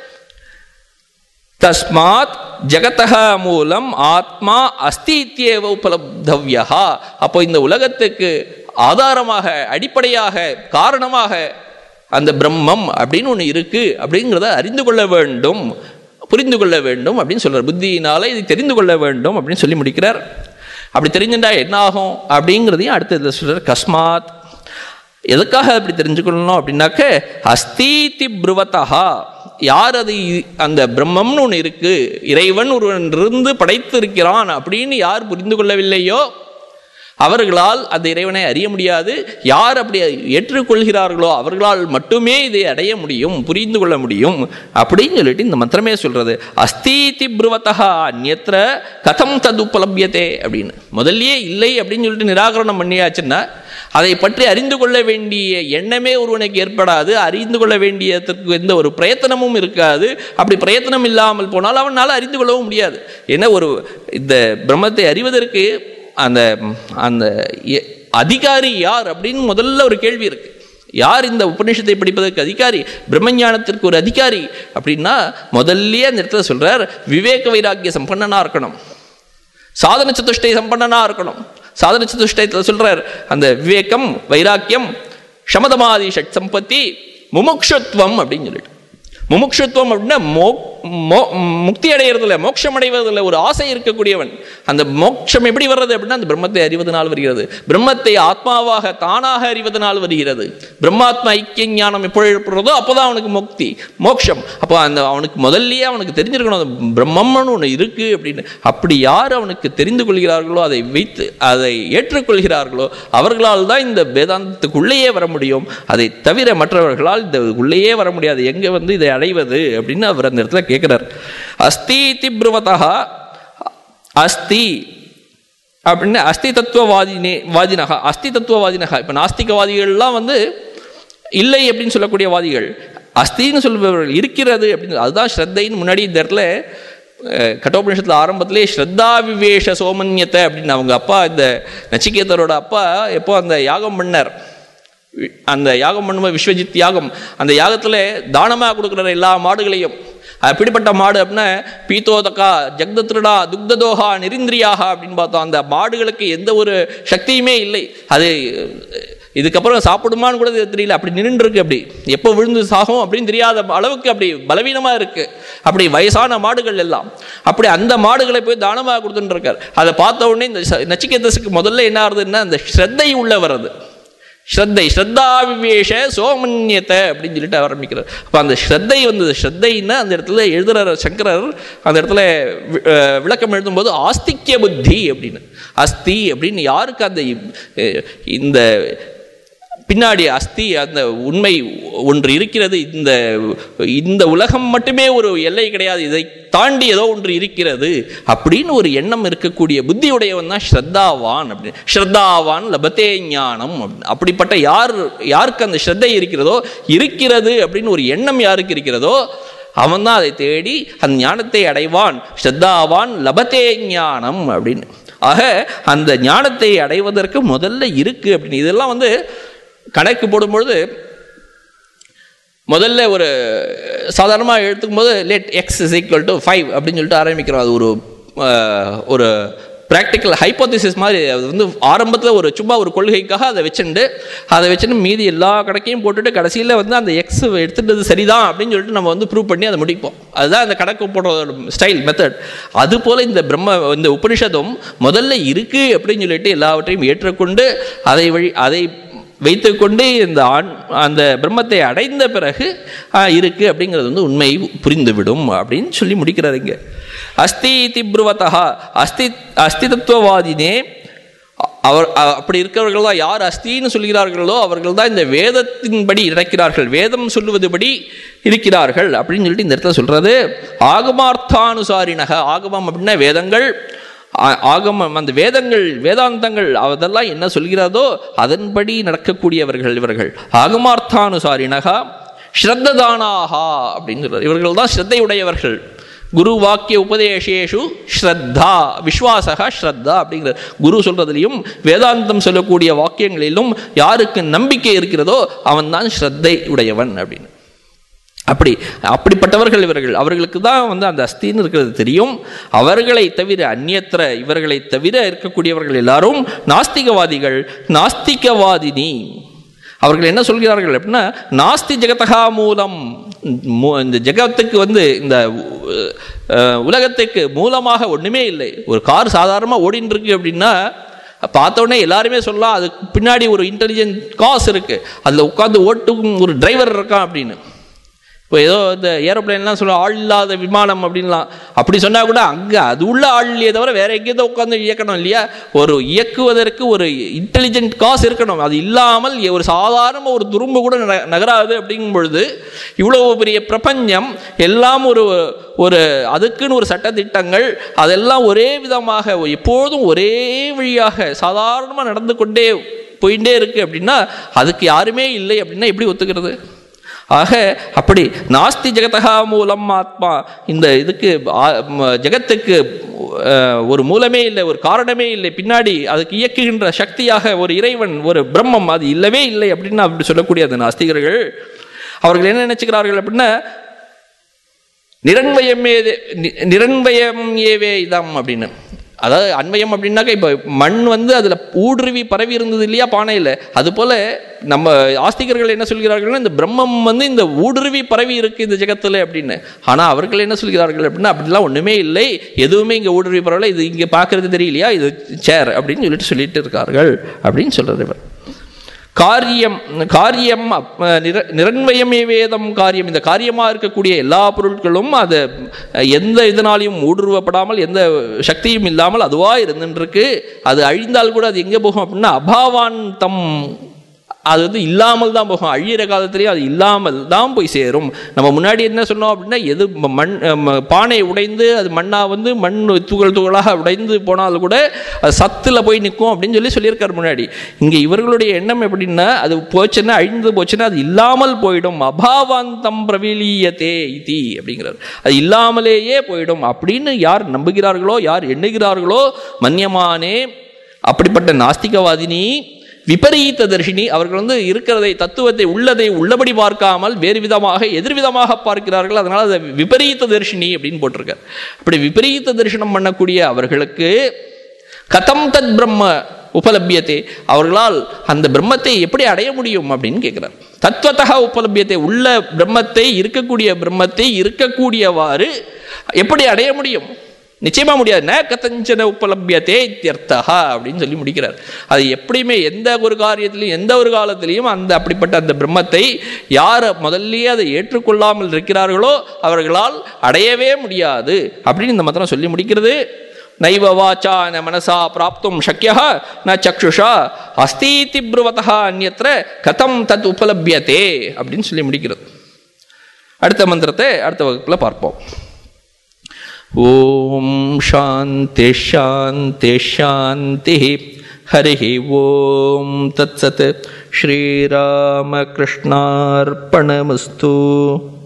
தஸ்மாத் ஜகத்தக மூலம் ஆத்மா அஸ்தி இத்தியேவ உபலப்தவ்யா அப்போ இந்த உலகத்துக்கு ஆதாரமாக அடிப்படையாக காரணமாக அந்த பிரம்மம் அப்படின்னு ஒன்று இருக்கு அப்படிங்கிறத அறிந்து கொள்ள வேண்டும் புரிந்து கொள்ள வேண்டும் அப்படின்னு சொல்றார் புத்தியினால இதை தெரிந்து கொள்ள வேண்டும் அப்படின்னு சொல்லி முடிக்கிறார் அப்படி தெரிஞ்சுட்டா என்ன ஆகும் அப்படிங்கிறதையும் அடுத்தது சொல்றார் கஸ்மாத் எதுக்காக அப்படி தெரிஞ்சுக்கணும் அப்படின்னாக்க அஸ்தீதி புருவத்தா யார் அது இ- அந்த பிரம்மம்னு ஒன்று இருக்கு இறைவன் ஒருவன் இருந்து படைத்து இருக்கிறான் அப்படின்னு யார் புரிந்து கொள்ளவில்லையோ அவர்களால் அந்த இறைவனை அறிய முடியாது யார் அப்படி ஏற்றுக்கொள்கிறார்களோ அவர்களால் மட்டுமே இதை அடைய முடியும் புரிந்து கொள்ள முடியும் அப்படின்னு சொல்லிட்டு இந்த மந்திரமே சொல்றது அஸ்தீதி புருவத்தா அந்நத்திர கதம் தது உபலபியதே அப்படின்னு முதல்லயே இல்லை அப்படின்னு சொல்லிட்டு நிராகரணம் பண்ணியாச்சுன்னா அதை பற்றி அறிந்து கொள்ள வேண்டிய எண்ணமே ஒருவனுக்கு ஏற்படாது அறிந்து கொள்ள வேண்டியதற்கு எந்த ஒரு பிரயத்தனமும் இருக்காது அப்படி பிரயத்தனம் இல்லாமல் போனால் அவனால் அறிந்து கொள்ளவும் முடியாது ஏன்னா ஒரு இந்த பிரம்மத்தை அறிவதற்கு அந்த அந்த எ- அதிகாரி யார் அப்படின்னு முதல்ல ஒரு கேள்வி இருக்கு யார் இந்த உபநிஷத்தை படிப்பதற்கு அதிகாரி பிரம்மஞானத்திற்கு ஒரு அதிகாரி அப்படின்னா முதல்லயே அந்த இடத்துல சொல்றார் விவேக வைராக்கிய சம்பன்னனா இருக்கணும் சாதன சதுஷ்டய சம்பன்னனா இருக்கணும் சாதன சதுஷ்டயத்தில் சொல்றார் அந்த விவேகம் வைராக்கியம் சமதமாதி ஷட் சம்பத்தி முமுக்ஷுத்வம் அப்படின்னு சொல்லிட்டு முமுக்ஷுத்வம் அப்படின்னா மோக் மோ முக்தி அடைகிறதுல மோட்சம் அடைவதில் ஒரு ஆசை இருக்கக்கூடியவன் அந்த மோட்சம் எப்படி வர்றது அப்படின்னா அந்த பிரம்மத்தை அறிவதனால் வருகிறது பிரம்மத்தை ஆத்மாவாக தானாக அறிவதனால் வருகிறது பிரம்மாத்மா ஐக்கிய ஞானம் எப்பொழுது ஏற்படுறதோ அப்போதான் அவனுக்கு முக்தி மோட்சம் அப்போ அந்த அவனுக்கு முதல்லயே அவனுக்கு தெரிஞ்சிருக்கணும் அந்த பிரம்மம்னு ஒன்று இருக்கு அப்படின்னு அப்படி யார் அவனுக்கு தெரிந்து கொள்கிறார்களோ அதை வைத்து அதை ஏற்றுக்கொள்கிறார்களோ அவர்களால் தான் இந்த வேதாந்தத்துக்குள்ளேயே வர முடியும் அதை தவிர மற்றவர்களால் இந்த உள்ளேயே வர முடியாது எங்கே வந்து இதை அடைவது அப்படின்னு அவர் அந்த இடத்துல கேட்குறார் அஸ்தி திப்ருவதா அஸ்தி அப்படின்னு அஸ்தி தத்துவவாதினே வாதினகா அஸ்தி தத்துவவாதினகா இப்போ நாஸ்திகவாதிகள்லாம் வந்து இல்லை அப்படின்னு சொல்லக்கூடிய வாதிகள் அஸ்தின்னு சொல்பவர்கள் இருக்கிறது அப்படின்னு அதுதான் ஸ்ரத்தைன்னு முன்னாடி இந்த இடத்துல அஹ், கட்டோபனிஷத்துல ஆரம்பத்திலே ஸ்ரத்தா விவேஷ சோமன்யத்தை அப்படின்னு அவங்க அப்பா இந்த நச்சிகேதரோட அப்பா எப்போ அந்த யாகம் பண்ணார் வி- அந்த யாகம் பண்ணும்போது விஸ்வஜித் யாகம் அந்த யாகத்தில் தானமாக கொடுக்குற எல்லா மாடுகளையும் அப்படிப்பட்ட மாடு அப்படின்னா பீத்தோதகா ஜக்தத்ருடா துக்ததோகா நிரிந்திரியாகா அப்படின்னு பார்த்தோம் அந்த மாடுகளுக்கு எந்த ஒரு சக்தியுமே இல்லை அது இதுக்கப்புறம் சாப்பிடுமான்னு கூட இது தெரியல அப்படி நின்று இருக்கு அப்படி எப்போ விழுந்து சாகும் அப்படின்னு தெரியாத அளவுக்கு அப்படி பலவீனமாக இருக்கு அப்படி வயசான மாடுகள் எல்லாம் அப்படி அந்த மாடுகளை போய் தானமாக கொடுத்துட்டு இருக்கார் அதை பார்த்த உடனே இந்த ச- நச்சிகேதஸுக்கு முதல்ல என்ன ஆகுதுன்னா அந்த ஸ்ரத்தை உள்ள வருது ஸ்ரத்தை ஸ்ரத்தா விவேஷ சோமன்யத்தை அப்படின்னு சொல்லிட்டு ஆரம்பிக்கிறார் அப்போ அந்த ஸ்ரத்தை வந்தது ஸ்ரத்தைன்னா அந்த இடத்துல எழுதுறார் சங்கரர் அந்த இடத்துல வி- அஹ் விளக்கம் எழுதும்போது ஆஸ்திக்ய புத்தி அப்படின்னு அஸ்தி அப்படின்னு யாருக்கு அந்த அஹ், இந்த பின்னாடி அஸ்தி அந்த உண்மை ஒன்று இருக்கிறது இந்த இந்த உலகம் மட்டுமே ஒரு எல்லை கிடையாது இதை தாண்டி ஏதோ ஒன்று இருக்கிறது அப்படின்னு ஒரு எண்ணம் இருக்கக்கூடிய புத்தியுடையவன் தான் ஸ்ரத்தாவான் அப்படின்னு ஸ்ரத்தாவான் லபத்தே ஞானம் அப்படின்னு. அப்படிப்பட்ட யார் யாருக்கு அந்த ஸ்ரத்தை இருக்கிறதோ இருக்கிறது அப்படின்னு ஒரு எண்ணம் யாருக்கு இருக்கிறதோ அவன் தான் அதை தேடி அந்த ஞானத்தை அடைவான் ஸ்ரத்தாவான் லபத்தே ஞானம் அப்படின்னு ஆக அந்த ஞானத்தை அடைவதற்கு முதல்ல இருக்கு அப்படின்னு இதெல்லாம் வந்து கணக்கு போடும்பொழுது முதல்ல ஒரு சாதாரணமாக எடுத்துக்கும் போது let x is equal to five அப்படின்னு சொல்லிட்டு ஆரம்பிக்கிறோம் அது ஒரு அஹ், ஒரு ப்ராக்டிக்கல் ஹைப்போதிசிஸ் மாதிரி அது வந்து ஆரம்பத்தில் ஒரு சும்மா ஒரு கொள்கைக்காக அதை வச்சுட்டு அதை வச்சுட்டு மீதி எல்லா கணக்கையும் போட்டுட்டு கடைசியில் வந்து அந்த எக்ஸ் எடுத்துட்டது சரிதான் அப்படின்னு சொல்லிட்டு நம்ம வந்து ப்ரூவ் பண்ணி அதை முடிப்போம் அதுதான் அந்த கணக்கு போடுறதோட ஸ்டைல் மெத்தட் அதுபோல் இந்த பிரம்ம இந்த உபனிஷதும் முதல்ல இருக்கு அப்படின்னு சொல்லிட்டு எல்லாவற்றையும் ஏற்றுக்கொண்டு அதை வழி அதை வைத்துக்கொண்டு இந்த ஆண் அந்த பிரம்மத்தை அடைந்த பிறகு ஆ, இருக்கு அப்படிங்கிறது வந்து உண்மை புரிந்துவிடும் அப்படின்னு சொல்லி முடிக்கிறார் இங்க அஸ்தி திப்ருவதா அஸ்தி அஸ்திதத்துவவாதினே அ- அவர் அ- அப்படி இருக்கிறவர்கள் தான் யார் அஸ்தின்னு சொல்கிறார்களோ அவர்கள் தான் இந்த வேதத்தின்படி நடக்கிறார்கள் வேதம் சொல்லுவதுபடி இருக்கிறார்கள் அப்படின்னு சொல்லிட்டு இந்த இடத்துல சொல்றது ஆகமார்த்தானுசாரினக ஆகமம் அப்படின்னா வேதங்கள் ஆ- ஆகமம் அந்த வேதங்கள் வேதாந்தங்கள் அதெல்லாம் என்ன சொல்கிறதோ அதன்படி நடக்கக்கூடியவர்கள் இவர்கள் ஆகமார்த்தானுசாரினகா ஸ்ரத்ததானாகா அப்படின்னு சொல்றார் இவர்கள் தான் ஸ்ரத்தையுடையவர்கள் குரு வாக்கிய உபதேசேஷு ஸ்ரத்தா விஸ்வாசகா ஸ்ரத்தா அப்படிங்கிற குரு சொல்றதுலையும் வேதாந்தம் சொல்லக்கூடிய வாக்கியங்களிலும் யாருக்கு நம்பிக்கை இருக்கிறதோ அவன்தான் ஸ்ரத்தை உடையவன் அப்படின்னு அப்படி அப்படிப்பட்டவர்கள் இவர்கள் அவர்களுக்கு தான் வந்து அந்த அஸ்தின்னு இருக்கிறது தெரியும் அவர்களை தவிர அந்நியத்திர இவர்களை தவிர இருக்கக்கூடியவர்கள் எல்லாரும் நாஸ்திகவாதிகள் நாஸ்திகவாதினி அவர்கள் என்ன சொல்கிறார்கள் அப்படின்னா நாஸ்தி ஜெகதகா மூலம் மூ- இந்த ஜெகத்துக்கு வந்து இந்த அஹ், உலகத்துக்கு மூலமாக ஒன்றுமே இல்லை ஒரு கார் சாதாரணமாக ஓடின்னு இருக்கு அப்படின்னா பார்த்த உடனே எல்லாருமே சொல்லலாம் அதுக்கு பின்னாடி ஒரு இன்டெலிஜென்ட் காஸ் இருக்கு அதில் உட்காந்து ஓட்டும் ஒரு டிரைவர் இருக்கான் அப்படின்னு இப்போ ஏதோ இந்த ஏரோப்ளேன்லாம் சொல்ல ஆள் இல்லாத விமானம் அப்படின்லாம் அப்படி சொன்னால் கூட அங்கே அது உள்ள ஆள் இல்லையே தவிர வேற எங்கேயோ உட்காந்து இயக்கணும் இல்லையா ஒரு இயக்குவதற்கு ஒரு இன்டெலிஜென்ட் காசு இருக்கணும் அது இல்லாமல் ஒரு சாதாரண ஒரு துரும்பு கூட நக- நகராது அப்படிங்கும் பொழுது இவ்வளவு பெரிய பிரபஞ்சம் எல்லாம் ஒரு ஒரு அதுக்குன்னு ஒரு சட்டதிட்டங்கள் அதெல்லாம் ஒரே விதமாக எப்போதும் ஒரே வழியாக சாதாரணமாக நடந்து கொண்டே போயிட்டே இருக்கு அப்படின்னா அதுக்கு யாருமே இல்லை அப்படின்னா எப்படி ஒத்துக்கிறது ஆக அப்படி நாஸ்தி ஜெகதகா மூலம் ஆத்மா இந்த இதுக்கு ஆ- ம- ஜெகத்துக்கு அஹ், ஒரு மூலமே இல்லை ஒரு காரணமே இல்லை பின்னாடி அதுக்கு இயக்குகின்ற சக்தியாக ஒரு இறைவன் ஒரு பிரம்மம் அது இல்லவே இல்லை அப்படின்னு அப்படி சொல்லக்கூடிய அந்த நாஸ்திகர்கள் அவர்கள் என்ன நினைச்சுக்கிறார்கள் அப்படின்னா நிரண்வயமே நி- நிரண்வயம் ஏவே இதம் அப்படின்னு அதாவது அன்வயம் அப்படின்னாக்கா இப்போ மண் வந்து அதில் ஊடுருவி பரவி இருந்தது இல்லையா பானையில் அதுபோல் நம்ம ஆஸ்திகர்கள் என்ன சொல்கிறார்கள்னா இந்த பிரம்மம் வந்து இந்த ஊடுருவி பரவி இருக்கு இந்த ஜெகத்தில் அப்படின்னு ஆனால் அவர்கள் என்ன சொல்கிறார்கள் அப்படின்னா அப்படிலாம் ஒன்றுமே இல்லை எதுவுமே இங்கே ஊடுருவி பரவல இது இங்கே பார்க்கறது தெரியலையா இது சேர் அப்படின்னு சொல்லிட்டு சொல்லிட்டு இருக்கார்கள் அப்படின்னு சொல்றாரு இவர் காரியம் காரியம் அப்- நிர நிரண்மயமே வேதம் காரியம் இந்த காரியமாக இருக்கக்கூடிய எல்லா பொருட்களும் அது எந்த இதனாலையும் ஊடுருவப்படாமல் எந்த சக்தியும் இல்லாமல் அதுவாக இருந்துருக்கு அது அழிந்தால் கூட அது எங்கே போகும் அப்படின்னா அபாவாந்தம் அது வந்து இல்லாமல் தான் போகும் அழியிற காலத்திலேயே அது இல்லாமல் தான் போய் சேரும் நம்ம முன்னாடி என்ன சொன்னோம் அப்படின்னா எது ம- மண் ம- பானை உடைந்து அது மண்ணாக வந்து மண் துகள் துகளாக உடைந்து போனாலும் கூட அது சத்தில் போய் நிற்கும் அப்படின்னு சொல்லி சொல்லியிருக்காரு முன்னாடி இங்கே இவர்களுடைய எண்ணம் எப்படின்னா அது போச்சுன்னா அழிந்து போச்சுன்னா அது இல்லாமல் போயிடும் அபாவாந்தம் பிரவிலியத்தே இதி அப்படிங்கிறார் அது இல்லாமலேயே போயிடும் அப்படின்னு யார் நம்புகிறார்களோ யார் எண்ணுகிறார்களோ மன்யமானே அப்படிப்பட்ட நாஸ்திகவாதினி விபரீத தர்ஷினி அவர்கள் வந்து இருக்கிறதை தத்துவத்தை உள்ளதை உள்ளபடி பார்க்காமல் வேறு விதமாக எதிர்விதமாக பார்க்கிறார்கள் அதனால அதை விபரீத தர்ஷினி அப்படின்னு போட்டிருக்கார் அப்படி விபரீத தரிசனம் பண்ணக்கூடிய அவர்களுக்கு கதம் தத் பிரம்ம உபலபியத்தை அவர்களால் அந்த பிரம்மத்தை எப்படி அடைய முடியும் அப்படின்னு கேட்கிறார் தத்துவத்தக உபலபியத்தை உள்ள பிரம்மத்தை இருக்கக்கூடிய பிரம்மத்தை இருக்கக்கூடியவாறு எப்படி அடைய முடியும் நிச்சயமா முடியாது ந கதஞ்சன உபலபியத்தே இத்தியர்த்தா அப்படின்னு சொல்லி முடிக்கிறார் அது எப்படியுமே எந்த ஒரு காரியத்திலையும் எந்த ஒரு காலத்திலையும் அந்த அப்படிப்பட்ட அந்த பிரம்மத்தை யார் முதல்லயே அதை ஏற்றுக்கொள்ளாமல் இருக்கிறார்களோ அவர்களால் அடையவே முடியாது அப்படின்னு இந்த மந்திரம் சொல்லி முடிக்கிறது நைவ வாச்சா ந மனசா பிராப்தும் சக்கியா ந சக்ஷுஷா அஸ்தீதி ப்ருவதா அந்நத்திர கதம் தத் உபலபியத்தே அப்படின்னு சொல்லி முடிக்கிறது அடுத்த மந்திரத்தை அடுத்த வகுப்பில் பார்ப்போம் ॐ शान्ति शान्ति शान्तिः हरिः ॐ तत्सत् श्रीरामकृष्णार्पणमस्तु